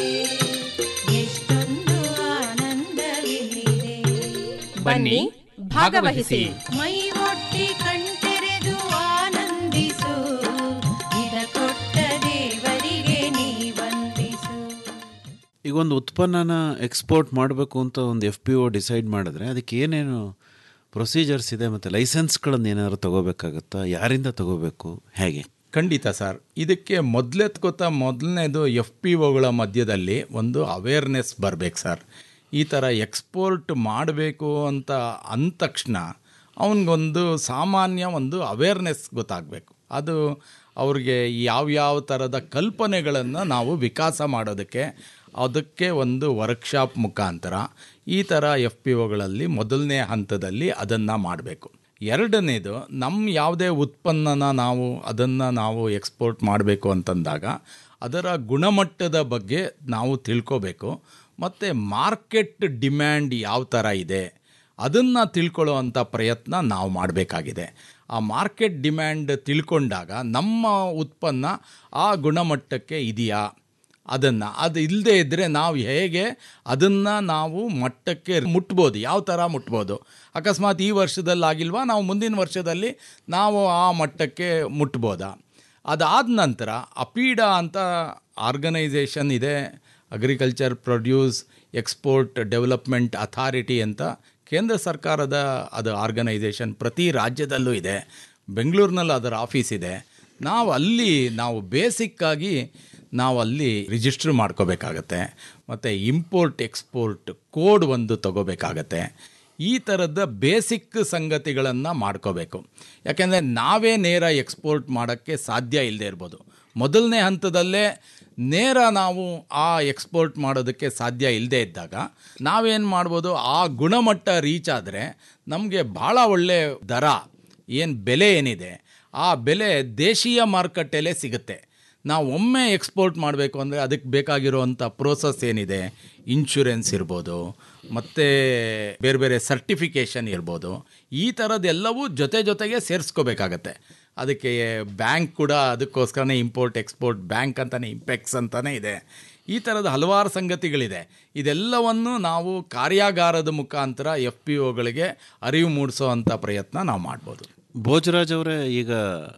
I: ಎಷ್ಟೊಂದು ಆನಂದವಿಲ್ಲಿದೆ
G: ಬನ್ನಿ ಭಾಗವಹಿಸಿ
I: ಮೈ ಒಟ್ಟಿ ಕಣ್ತೆರೆದು ಆನಂದಿಸು ಇದ ಕೊಟ್ಟ ದೇವರಿಗೆ ನೀ ವಂದಿಸು
E: ಈಗ ಒಂದು ಉತ್ಪನ್ನನ ಎಕ್ಸ್ಪೋರ್ಟ್ ಮಾಡಬೇಕು ಅಂತ ಒಂದು ಎಫ್ ಪಿ ಒ ಡಿಸೈಡ್ ಮಾಡಿದ್ರೆ ಅದಕ್ಕೆ ಏನೇನು ಪ್ರೊಸೀಜರ್ಸ್ ಇದೆ ಮತ್ತು ಲೈಸೆನ್ಸ್ಗಳನ್ನು ಏನಾದ್ರು ತಗೋಬೇಕಾಗತ್ತಾ ಯಾರಿಂದ ತಗೋಬೇಕು ಹೇಗೆ
F: ಖಂಡಿತ ಸರ್ ಇದಕ್ಕೆ ಮೊದಲೆತ್ಕೋತ ಮೊದಲನೇದು ಎಫ್ ಪಿ ಒಗಳ ಮಧ್ಯದಲ್ಲಿ ಒಂದು ಅವೇರ್ನೆಸ್ ಬರಬೇಕು ಸರ್ ಈ ಥರ ಎಕ್ಸ್ಪೋರ್ಟ್ ಮಾಡಬೇಕು ಅಂತ ಅಂದ ತಕ್ಷಣ ಅವನಿಗೊಂದು ಸಾಮಾನ್ಯ ಒಂದು ಅವೇರ್ನೆಸ್ ಗೊತ್ತಾಗಬೇಕು ಅದು ಅವ್ರಿಗೆ ಯಾವ್ಯಾವ ಥರದ ಕಲ್ಪನೆಗಳನ್ನು ನಾವು ವಿಕಾಸ ಮಾಡೋದಕ್ಕೆ ಅದಕ್ಕೆ ಒಂದು ವರ್ಕ್ಶಾಪ್ ಮುಖಾಂತರ ಈ ಥರ ಎಫ್ ಪಿ ಒಗಳಲ್ಲಿ ಮೊದಲನೇ ಹಂತದಲ್ಲಿ ಅದನ್ನು ಮಾಡಬೇಕು ಎರಡನೇದು ನಮ್ಮ ಯಾವುದೇ ಉತ್ಪನ್ನನ ನಾವು ಅದನ್ನು ನಾವು ಎಕ್ಸ್ಪೋರ್ಟ್ ಮಾಡಬೇಕು ಅಂತಂದಾಗ ಅದರ ಗುಣಮಟ್ಟದ ಬಗ್ಗೆ ನಾವು ತಿಳ್ಕೋಬೇಕು ಮತ್ತು ಮಾರ್ಕೆಟ್ ಡಿಮ್ಯಾಂಡ್ ಯಾವ ಥರ ಇದೆ ಅದನ್ನು ತಿಳ್ಕೊಳ್ಳೋ ಅಂಥ ಪ್ರಯತ್ನ ನಾವು ಮಾಡಬೇಕಾಗಿದೆ ಆ ಮಾರ್ಕೆಟ್ ಡಿಮ್ಯಾಂಡ್ ತಿಳ್ಕೊಂಡಾಗ ನಮ್ಮ ಉತ್ಪನ್ನ ಆ ಗುಣಮಟ್ಟಕ್ಕೆ ಇದೆಯಾ ಅದನ್ನು ಅದು ಇಲ್ಲದೆ ಇದ್ದರೆ ನಾವು ಹೇಗೆ ಅದನ್ನು ನಾವು ಮಟ್ಟಕ್ಕೆ ಮುಟ್ಬೋದು ಯಾವ ಥರ ಮುಟ್ಬೋದು ಅಕಸ್ಮಾತ್ ಈ ವರ್ಷದಲ್ಲಿ ಆಗಿಲ್ವಾ ನಾವು ಮುಂದಿನ ವರ್ಷದಲ್ಲಿ ನಾವು ಆ ಮಟ್ಟಕ್ಕೆ ಮುಟ್ಬೋದಾ ಅದಾದ ನಂತರ ಅಪೀಡ ಅಂತ ಆರ್ಗನೈಸೇಷನ್ ಇದೆ agriculture produce export development authority ಅಂತ ಕೇಂದ್ರ ಸರ್ಕಾರದ ಅದು ಆರ್ಗನೈಸೇಷನ್ ಪ್ರತಿ ರಾಜ್ಯದಲ್ಲೂ ಇದೆ ಬೆಂಗಳೂರಿನಲ್ಲಿ ಅದರ ಆಫೀಸ್ ಇದೆ ನಾವು ಅಲ್ಲಿ ನಾವು ಬೇಸಿಕ್ಕಾಗಿ ನಾವು ಅಲ್ಲಿ ರಿಜಿಸ್ಟ್ರ್ ಮಾಡ್ಕೋಬೇಕಾಗತ್ತೆ ಮತ್ತು ಇಂಪೋರ್ಟ್ ಎಕ್ಸ್ಪೋರ್ಟ್ ಕೋಡ್ ಒಂದು ತಗೋಬೇಕಾಗತ್ತೆ ಈ ಥರದ ಬೇಸಿಕ್ ಸಂಗತಿಗಳನ್ನು ಮಾಡ್ಕೋಬೇಕು ಯಾಕೆಂದರೆ ನಾವೇ ನೇರ ಎಕ್ಸ್ಪೋರ್ಟ್ ಮಾಡೋಕ್ಕೆ ಸಾಧ್ಯ ಇಲ್ಲದೆ ಇರ್ಬೋದು ಮೊದಲನೇ ಹಂತದಲ್ಲೇ ನೇರ ನಾವು ಆ ಎಕ್ಸ್ಪೋರ್ಟ್ ಮಾಡೋದಕ್ಕೆ ಸಾಧ್ಯ ಇಲ್ಲದೆ ಇದ್ದಾಗ ನಾವೇನು ಮಾಡ್ಬೋದು ಆ ಗುಣಮಟ್ಟ ರೀಚ್ ಆದರೆ ನಮಗೆ ಭಾಳ ಒಳ್ಳೆ ದರ ಏನು ಬೆಲೆ ಏನಿದೆ ಆ ಬೆಲೆ ದೇಶೀಯ ಮಾರುಕಟ್ಟೆಯಲ್ಲೇ ಸಿಗುತ್ತೆ ನಾವು ಒಮ್ಮೆ ಎಕ್ಸ್ಪೋರ್ಟ್ ಮಾಡಬೇಕು ಅಂದರೆ ಅದಕ್ಕೆ ಬೇಕಾಗಿರುವಂಥ ಪ್ರೋಸೆಸ್ ಏನಿದೆ ಇನ್ಶೂರೆನ್ಸ್ ಇರ್ಬೋದು ಮತ್ತು ಬೇರೆ ಬೇರೆ ಸರ್ಟಿಫಿಕೇಷನ್ ಇರ್ಬೋದು ಈ ಥರದ್ದೆಲ್ಲವೂ ಜೊತೆ ಜೊತೆಗೆ ಸೇರಿಸ್ಕೋಬೇಕಾಗತ್ತೆ ಅದಕ್ಕೆ ಬ್ಯಾಂಕ್ ಕೂಡ ಅದಕ್ಕೋಸ್ಕರನೇ ಇಂಪೋರ್ಟ್ ಎಕ್ಸ್ಪೋರ್ಟ್ ಬ್ಯಾಂಕ್ ಅಂತಲೇ ಇಂಪೆಕ್ಸ್ ಅಂತಲೇ ಇದೆ ಈ ಥರದ ಹಲವಾರು ಸಂಗತಿಗಳಿದೆ ಇದೆಲ್ಲವನ್ನು ನಾವು ಕಾರ್ಯಾಗಾರದ ಮುಖಾಂತರ ಎಫ್ ಪಿ ಒಗಳಿಗೆ ಅರಿವು ಮೂಡಿಸೋ ಅಂಥ ಪ್ರಯತ್ನ ನಾವು ಮಾಡ್ಬೋದು
E: ಭೋಜರಾಜ್ ಅವರೇ ಈಗ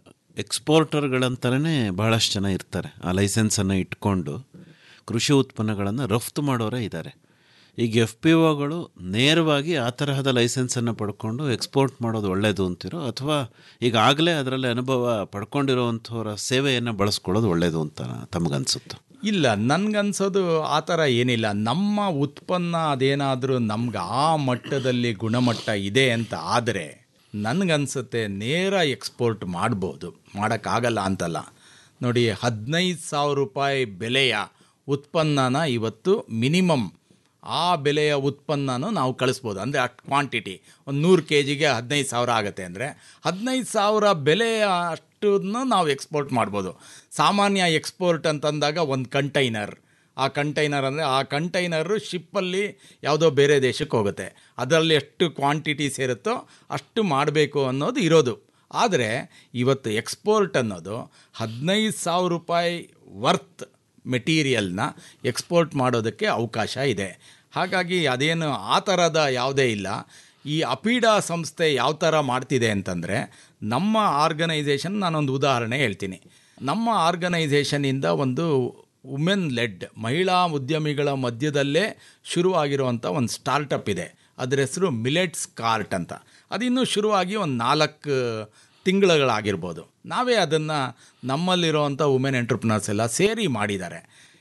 E: ಎಕ್ಸ್ಪೋರ್ಟರ್ಗಳಂತಲೇ ಬಹಳಷ್ಟು ಜನ ಇರ್ತಾರೆ ಆ ಲೈಸೆನ್ಸನ್ನು ಇಟ್ಕೊಂಡು ಕೃಷಿ ಉತ್ಪನ್ನಗಳನ್ನು ರಫ್ತು ಮಾಡೋರೇ ಇದ್ದಾರೆ ಈಗ ಎಫ್ ಪಿ ಒಗಳು ನೇರವಾಗಿ ಆ ತರಹದ ಲೈಸೆನ್ಸನ್ನು ಪಡ್ಕೊಂಡು ಎಕ್ಸ್ಪೋರ್ಟ್ ಮಾಡೋದು ಒಳ್ಳೆಯದು ಅಂತಿರೋ ಅಥವಾ ಈಗಾಗಲೇ ಅದರಲ್ಲಿ ಅನುಭವ ಪಡ್ಕೊಂಡಿರೋವಂಥವ್ರ ಸೇವೆಯನ್ನು ಬಳಸ್ಕೊಳ್ಳೋದು ಒಳ್ಳೆಯದು ಅಂತ ತಮಗನ್ಸುತ್ತೋ
F: ಇಲ್ಲ ನನಗನ್ಸೋದು ಆ ಥರ ಏನಿಲ್ಲ ನಮ್ಮ ಉತ್ಪನ್ನ ಅದೇನಾದರೂ ನಮ್ಗೆ ಆ ಮಟ್ಟದಲ್ಲಿ ಗುಣಮಟ್ಟ ಇದೆ ಅಂತ ಆದರೆ ನನಗನ್ಸುತ್ತೆ ನೇರ ಎಕ್ಸ್ಪೋರ್ಟ್ ಮಾಡ್ಬೋದು ಮಾಡೋಕ್ಕಾಗಲ್ಲ ಅಂತಲ್ಲ ನೋಡಿ ಹದಿನೈದು ಸಾವಿರ ರೂಪಾಯಿ ಬೆಲೆಯ ಉತ್ಪನ್ನನ ಇವತ್ತು ಮಿನಿಮಮ್ ಆ ಬೆಲೆಯ ಉತ್ಪನ್ನನೂ ನಾವು ಕಳಿಸ್ಬೋದು ಅಂದರೆ ಅಷ್ಟು ಕ್ವಾಂಟಿಟಿ ಒಂದು ನೂರು ಕೆ ಜಿಗೆ ಹದಿನೈದು ಸಾವಿರ ಆಗುತ್ತೆ ಅಂದರೆ ಹದಿನೈದು ಸಾವಿರ ಬೆಲೆಯ ಅಷ್ಟನ್ನು ನಾವು ಎಕ್ಸ್ಪೋರ್ಟ್ ಮಾಡ್ಬೋದು ಸಾಮಾನ್ಯ ಎಕ್ಸ್ಪೋರ್ಟ್ ಅಂತಂದಾಗ ಒಂದು ಕಂಟೈನರ್ ಆ ಕಂಟೈನರ್ ಅಂದರೆ ಆ ಕಂಟೈನರು ಶಿಪ್ಪಲ್ಲಿ ಯಾವುದೋ ಬೇರೆ ದೇಶಕ್ಕೆ ಹೋಗುತ್ತೆ ಅದರಲ್ಲಿ ಎಷ್ಟು ಕ್ವಾಂಟಿಟಿ ಸೇರುತ್ತೋ ಅಷ್ಟು ಮಾಡಬೇಕು ಅನ್ನೋದು ಇರೋದು ಆದರೆ ಇವತ್ತು ಎಕ್ಸ್ಪೋರ್ಟ್ ಅನ್ನೋದು ಹದಿನೈದು ಸಾವಿರ ರೂಪಾಯಿ ವರ್ತ್ ಮೆಟೀರಿಯಲ್ನ ಎಕ್ಸ್ಪೋರ್ಟ್ ಮಾಡೋದಕ್ಕೆ ಅವಕಾಶ ಇದೆ ಹಾಗಾಗಿ ಅದೇನು ಆ ಥರದ ಯಾವುದೇ ಇಲ್ಲ ಈ ಅಪೀಡಾ ಸಂಸ್ಥೆ ಯಾವ ಥರ ಮಾಡ್ತಿದೆ ಅಂತಂದರೆ ನಮ್ಮ ಆರ್ಗನೈಸೇಷನ್ ನಾನೊಂದು ಉದಾಹರಣೆ ಹೇಳ್ತೀನಿ ನಮ್ಮ ಆರ್ಗನೈಸೇಷನಿಂದ ಒಂದು ವುಮೆನ್ ಲೆಡ್ ಮಹಿಳಾ ಉದ್ಯಮಿಗಳ ಮಧ್ಯದಲ್ಲೇ ಶುರುವಾಗಿರುವಂಥ ಒಂದು ಸ್ಟಾರ್ಟಪ್ ಇದೆ ಅದರ ಹೆಸರು ಮಿಲೆಟ್ಸ್ ಕಾರ್ಟ್ ಅಂತ ಅದಿನ್ನೂ ಶುರುವಾಗಿ ಒಂದು ನಾಲ್ಕು ತಿಂಗಳುಗಳಾಗಿರ್ಬೋದು ನಾವೇ ಅದನ್ನು ನಮ್ಮಲ್ಲಿರುವಂಥ ವುಮೆನ್ ಎಂಟ್ರಪ್ರಿನರ್ಸ್ ಎಲ್ಲ ಸೇರಿ ಮಾಡಿದ್ದಾರೆ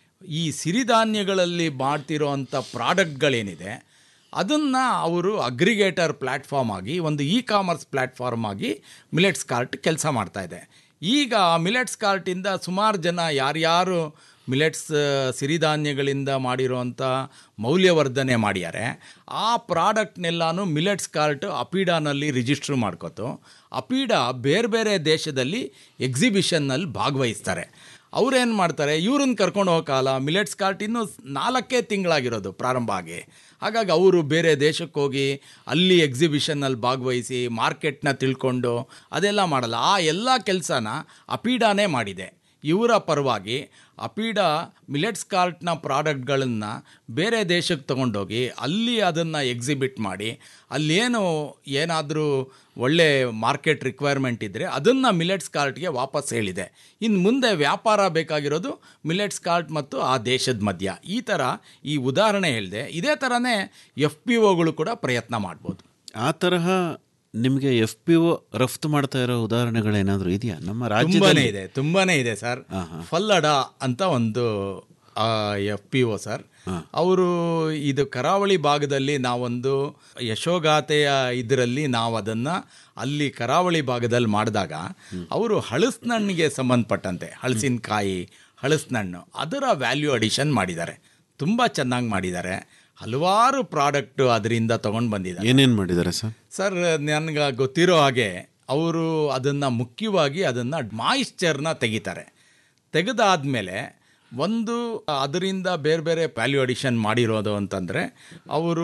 F: ಈ ಸಿರಿಧಾನ್ಯಗಳಲ್ಲಿ ಮಾಡ್ತಿರೋವಂಥ ಪ್ರಾಡಕ್ಟ್ಗಳೇನಿದೆ ಅದನ್ನು ಅವರು ಅಗ್ರಿಗೇಟರ್ ಪ್ಲ್ಯಾಟ್ಫಾರ್ಮ್ ಆಗಿ ಒಂದು ಇ ಕಾಮರ್ಸ್ ಪ್ಲ್ಯಾಟ್ಫಾರ್ಮ್ ಆಗಿ ಮಿಲೆಟ್ಸ್ ಕಾರ್ಟ್ ಕೆಲಸ ಮಾಡ್ತಾಯಿದೆ ಈಗ ಮಿಲೆಟ್ಸ್ ಕಾರ್ಟಿಂದ ಸುಮಾರು ಜನ ಯಾರ್ಯಾರು ಮಿಲೆಟ್ಸ್ ಸಿರಿಧಾನ್ಯಗಳಿಂದ ಮಾಡಿರೋವಂಥ ಮೌಲ್ಯವರ್ಧನೆ ಮಾಡ್ಯಾರೆ ಆ ಪ್ರಾಡಕ್ಟ್ನೆಲ್ಲಾನು ಮಿಲೆಟ್ಸ್ ಕಾರ್ಟ್ ಅಪೀಡಾನಲ್ಲಿ ರಿಜಿಸ್ಟ್ರ್ ಮಾಡ್ಕೋತು ಅಪೀಡಾ ಬೇರೆ ಬೇರೆ ದೇಶದಲ್ಲಿ ಎಕ್ಸಿಬಿಷನ್ನಲ್ಲಿ ಭಾಗವಹಿಸ್ತಾರೆ ಅವ್ರೇನು ಮಾಡ್ತಾರೆ ಇವ್ರನ್ನ ಕರ್ಕೊಂಡು ಹೋಗೋ ಕಾಲ ಮಿಲೆಟ್ಸ್ ಕಾರ್ಟ್ ಇನ್ನೂ ನಾಲ್ಕೇ ತಿಂಗಳಾಗಿರೋದು ಪ್ರಾರಂಭ ಆಗಿ ಹಾಗಾಗಿ ಅವರು ಬೇರೆ ದೇಶಕ್ಕೆ ಹೋಗಿ ಅಲ್ಲಿ ಎಕ್ಸಿಬಿಷನ್ನಲ್ಲಿ ಭಾಗವಹಿಸಿ ಮಾರ್ಕೆಟ್ನ ತಿಳ್ಕೊಂಡು ಅದೆಲ್ಲ ಮಾಡಲ್ಲ ಆ ಎಲ್ಲ ಕೆಲಸನ ಅಪೀಡಾನೇ ಮಾಡಿದೆ ಇವರ ಪರವಾಗಿ ಅಪೀಡಾ ಮಿಲೆಟ್ಸ್ ಕಾರ್ಟ್ನ ಪ್ರಾಡಕ್ಟ್ಗಳನ್ನು ಬೇರೆ ದೇಶಕ್ಕೆ ತೊಗೊಂಡೋಗಿ ಅಲ್ಲಿ ಅದನ್ನು ಎಕ್ಸಿಬಿಟ್ ಮಾಡಿ ಅಲ್ಲೇನು ಏನಾದರೂ ಒಳ್ಳೆ ಮಾರ್ಕೆಟ್ ರಿಕ್ವೈರ್ಮೆಂಟ್ ಇದ್ದರೆ ಅದನ್ನು ಮಿಲೆಟ್ಸ್ ಕಾರ್ಟ್ಗೆ ವಾಪಸ್ ಹೇಳಿದೆ ಇನ್ನು ಮುಂದೆ ವ್ಯಾಪಾರ ಬೇಕಾಗಿರೋದು ಮಿಲೆಟ್ಸ್ ಕಾರ್ಟ್ ಮತ್ತು ಆ ದೇಶದ ಮಧ್ಯ ಈ ಥರ ಈ ಉದಾಹರಣೆ ಹೇಳಿದೆ ಇದೇ ಥರನೇ ಎಫ್ ಪಿ ಒಗಳು ಕೂಡ ಪ್ರಯತ್ನ ಮಾಡ್ಬೋದು
E: ಆ ತರಹ ನಿಮಗೆ ಎಫ್ ಪಿ ಒ ರಫ್ತು ಮಾಡ್ತಾ ಇರೋ ಉದಾಹರಣೆಗಳೇನಾದರೂ ಇದೆಯಾ ನಮ್ಮ
F: ತುಂಬಾನೇ
E: ರಾಜ್ಯದಲ್ಲಿ
F: ಇದೆ ತುಂಬಾನೇ ಇದೆ ಸರ್ ಫಲ್ಲಡ ಅಂತ ಒಂದು ಎಫ್ ಪಿ ಒ ಸರ್ ಅವರು ಇದು ಕರಾವಳಿ ಭಾಗದಲ್ಲಿ ನಾವೊಂದು ಯಶೋಗಾಥೆಯ ಇದರಲ್ಲಿ ನಾವು ಅದನ್ನು ಅಲ್ಲಿ ಕರಾವಳಿ ಭಾಗದಲ್ಲಿ ಮಾಡಿದಾಗ ಅವರು ಹಳಸಿನಣ್ಣಿಗೆ ಸಂಬಂಧಪಟ್ಟಂತೆ ಹಳಸಿನಕಾಯಿ ಹಳಸಿನಣ್ಣು ಅದರ ವ್ಯಾಲ್ಯೂ ಅಡಿಷನ್ ಮಾಡಿದ್ದಾರೆ ತುಂಬ ಚೆನ್ನಾಗಿ ಮಾಡಿದ್ದಾರೆ ಹಲವಾರು ಪ್ರಾಡಕ್ಟು ಅದರಿಂದ ತೊಗೊಂಡು ಬಂದಿದ್ದಾರೆ
E: ಏನೇನು ಮಾಡಿದ್ದಾರೆ ಸರ್
F: ಸರ್ ನನಗೆ ಗೊತ್ತಿರೋ ಹಾಗೆ ಅವರು ಅದನ್ನು ಮುಖ್ಯವಾಗಿ ಅದನ್ನು ಮಾಯಿಶ್ಚರ್ನ ತೆಗಿತಾರೆ ತೆಗೆದಾದ್ಮೇಲೆ ಒಂದು ಅದರಿಂದ ಬೇರೆ ಬೇರೆ ವ್ಯಾಲ್ಯೂ ಅಡಿಷನ್ ಮಾಡಿರೋದು ಅಂತಂದರೆ ಅವರು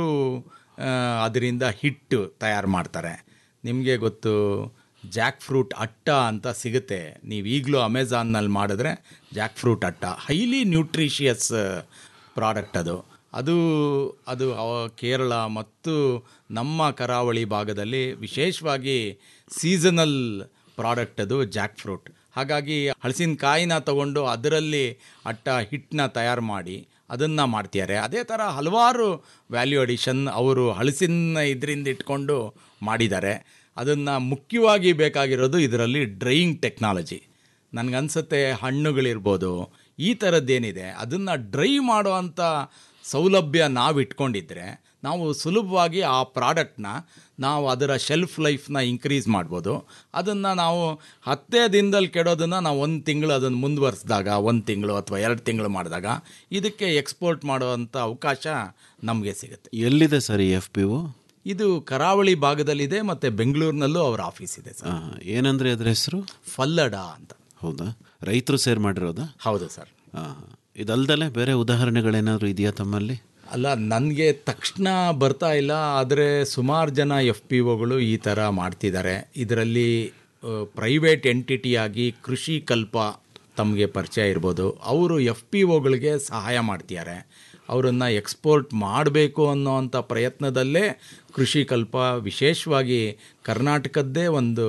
F: ಅದರಿಂದ ಹಿಟ್ಟು ತಯಾರು ಮಾಡ್ತಾರೆ ನಿಮಗೆ ಗೊತ್ತು ಜಾಕ್ ಫ್ರೂಟ್ ಅಟ್ಟ ಅಂತ ಸಿಗುತ್ತೆ ನೀವು ಈಗಲೂ ಅಮೆಝಾನ್ನಲ್ಲಿ ಮಾಡಿದ್ರೆ ಜಾಕ್ ಫ್ರೂಟ್ ಅಟ್ಟ ಹೈಲಿ ನ್ಯೂಟ್ರಿಷಿಯಸ್ ಪ್ರಾಡಕ್ಟ್ ಅದು ಅದು ಅದು ಅವ- ಕೇರಳ ಮತ್ತು ನಮ್ಮ ಕರಾವಳಿ ಭಾಗದಲ್ಲಿ ವಿಶೇಷವಾಗಿ ಸೀಸನಲ್ ಪ್ರಾಡಕ್ಟ್ ಅದು ಜಾಕ್ ಫ್ರೂಟ್ ಹಾಗಾಗಿ ಹಲಸಿನಕಾಯಿನ ತಗೊಂಡು ಅದರಲ್ಲಿ ಅಟ್ಟ ಹಿಟ್ಟನ್ನ ತಯಾರು ಮಾಡಿ ಅದನ್ನು ಮಾಡ್ತಿದ್ದಾರೆ ಅದೇ ಥರ ಹಲವಾರು ವ್ಯಾಲ್ಯೂ ಅಡಿಷನ್ ಅವರು ಹಲಸಿನ ಇದರಿಂದ ಇಟ್ಕೊಂಡು ಮಾಡಿದ್ದಾರೆ ಅದನ್ನು ಮುಖ್ಯವಾಗಿ ಬೇಕಾಗಿರೋದು ಇದರಲ್ಲಿ ಡ್ರೈಯಿಂಗ್ ಟೆಕ್ನಾಲಜಿ ನನಗನ್ಸುತ್ತೆ ಹಣ್ಣುಗಳಿರ್ಬೋದು ಈ ಥರದ್ದೇನಿದೆ ಅದನ್ನು ಡ್ರೈ ಮಾಡುವಂಥ ಸೌಲಭ್ಯ ನಾವು ಇಟ್ಕೊಂಡಿದ್ರೆ ನಾವು ಸುಲಭವಾಗಿ ಆ ಪ್ರಾಡಕ್ಟ್ನ ನಾವು ಅದರ ಶೆಲ್ಫ್ ಲೈಫ್ನ ಇನ್ಕ್ರೀಸ್ ಮಾಡ್ಬೋದು ಅದನ್ನು ನಾವು ಹತ್ತೇ ದಿನದಲ್ಲಿ ಕೆಡೋದನ್ನು ನಾವು ಒಂದು ತಿಂಗಳು ಅದನ್ನು ಮುಂದುವರಿಸಿದಾಗ ಒಂದು ತಿಂಗಳು ಅಥವಾ ಎರಡು ತಿಂಗಳು ಮಾಡಿದಾಗ ಇದಕ್ಕೆ ಎಕ್ಸ್ಪೋರ್ಟ್ ಮಾಡುವಂಥ ಅವಕಾಶ ನಮಗೆ ಸಿಗುತ್ತೆ
E: ಎಲ್ಲಿದೆ ಸರ್ ಈ ಎಫ್ ಪಿ ಒ
F: ಇದು ಕರಾವಳಿ ಭಾಗದಲ್ಲಿದೆ ಮತ್ತು ಬೆಂಗಳೂರಿನಲ್ಲೂ ಅವರ ಆಫೀಸ್ ಇದೆ ಸರ್
E: ಏನಂದ್ರೆ ಅದ್ರ ಹೆಸರು
F: ಫಲ್ಲಡ ಅಂತ
E: ಹೌದಾ ರೈತರು ಸೇರ್ ಮಾಡಿರೋದಾ
F: ಹೌದು ಸರ್
E: ಹಾಂ ಇದಲ್ದಲೆ ಬೇರೆ ಉದಾಹರಣೆಗಳೇನಾದರೂ ಇದೆಯಾ ತಮ್ಮಲ್ಲಿ
F: ಅಲ್ಲ ನನಗೆ ತಕ್ಷಣ ಬರ್ತಾ ಇಲ್ಲ ಆದರೆ ಸುಮಾರು ಜನ ಎಫ್ ಪಿ ಒಗಳು ಈ ಥರ ಮಾಡ್ತಿದ್ದಾರೆ ಇದರಲ್ಲಿ ಪ್ರೈವೇಟ್ ಎಂಟಿಟಿಯಾಗಿ ಕೃಷಿ ಕಲ್ಪ ತಮಗೆ ಪರಿಚಯ ಇರ್ಬೋದು ಅವರು ಎಫ್ ಪಿ ಒಗಳಿಗೆ ಸಹಾಯ ಮಾಡ್ತಿದ್ದಾರೆ ಅವರನ್ನು ಎಕ್ಸ್ಪೋರ್ಟ್ ಮಾಡಬೇಕು ಅನ್ನೋವಂಥ ಪ್ರಯತ್ನದಲ್ಲೇ ಕೃಷಿ ಕಲ್ಪ ವಿಶೇಷವಾಗಿ ಕರ್ನಾಟಕದ್ದೇ ಒಂದು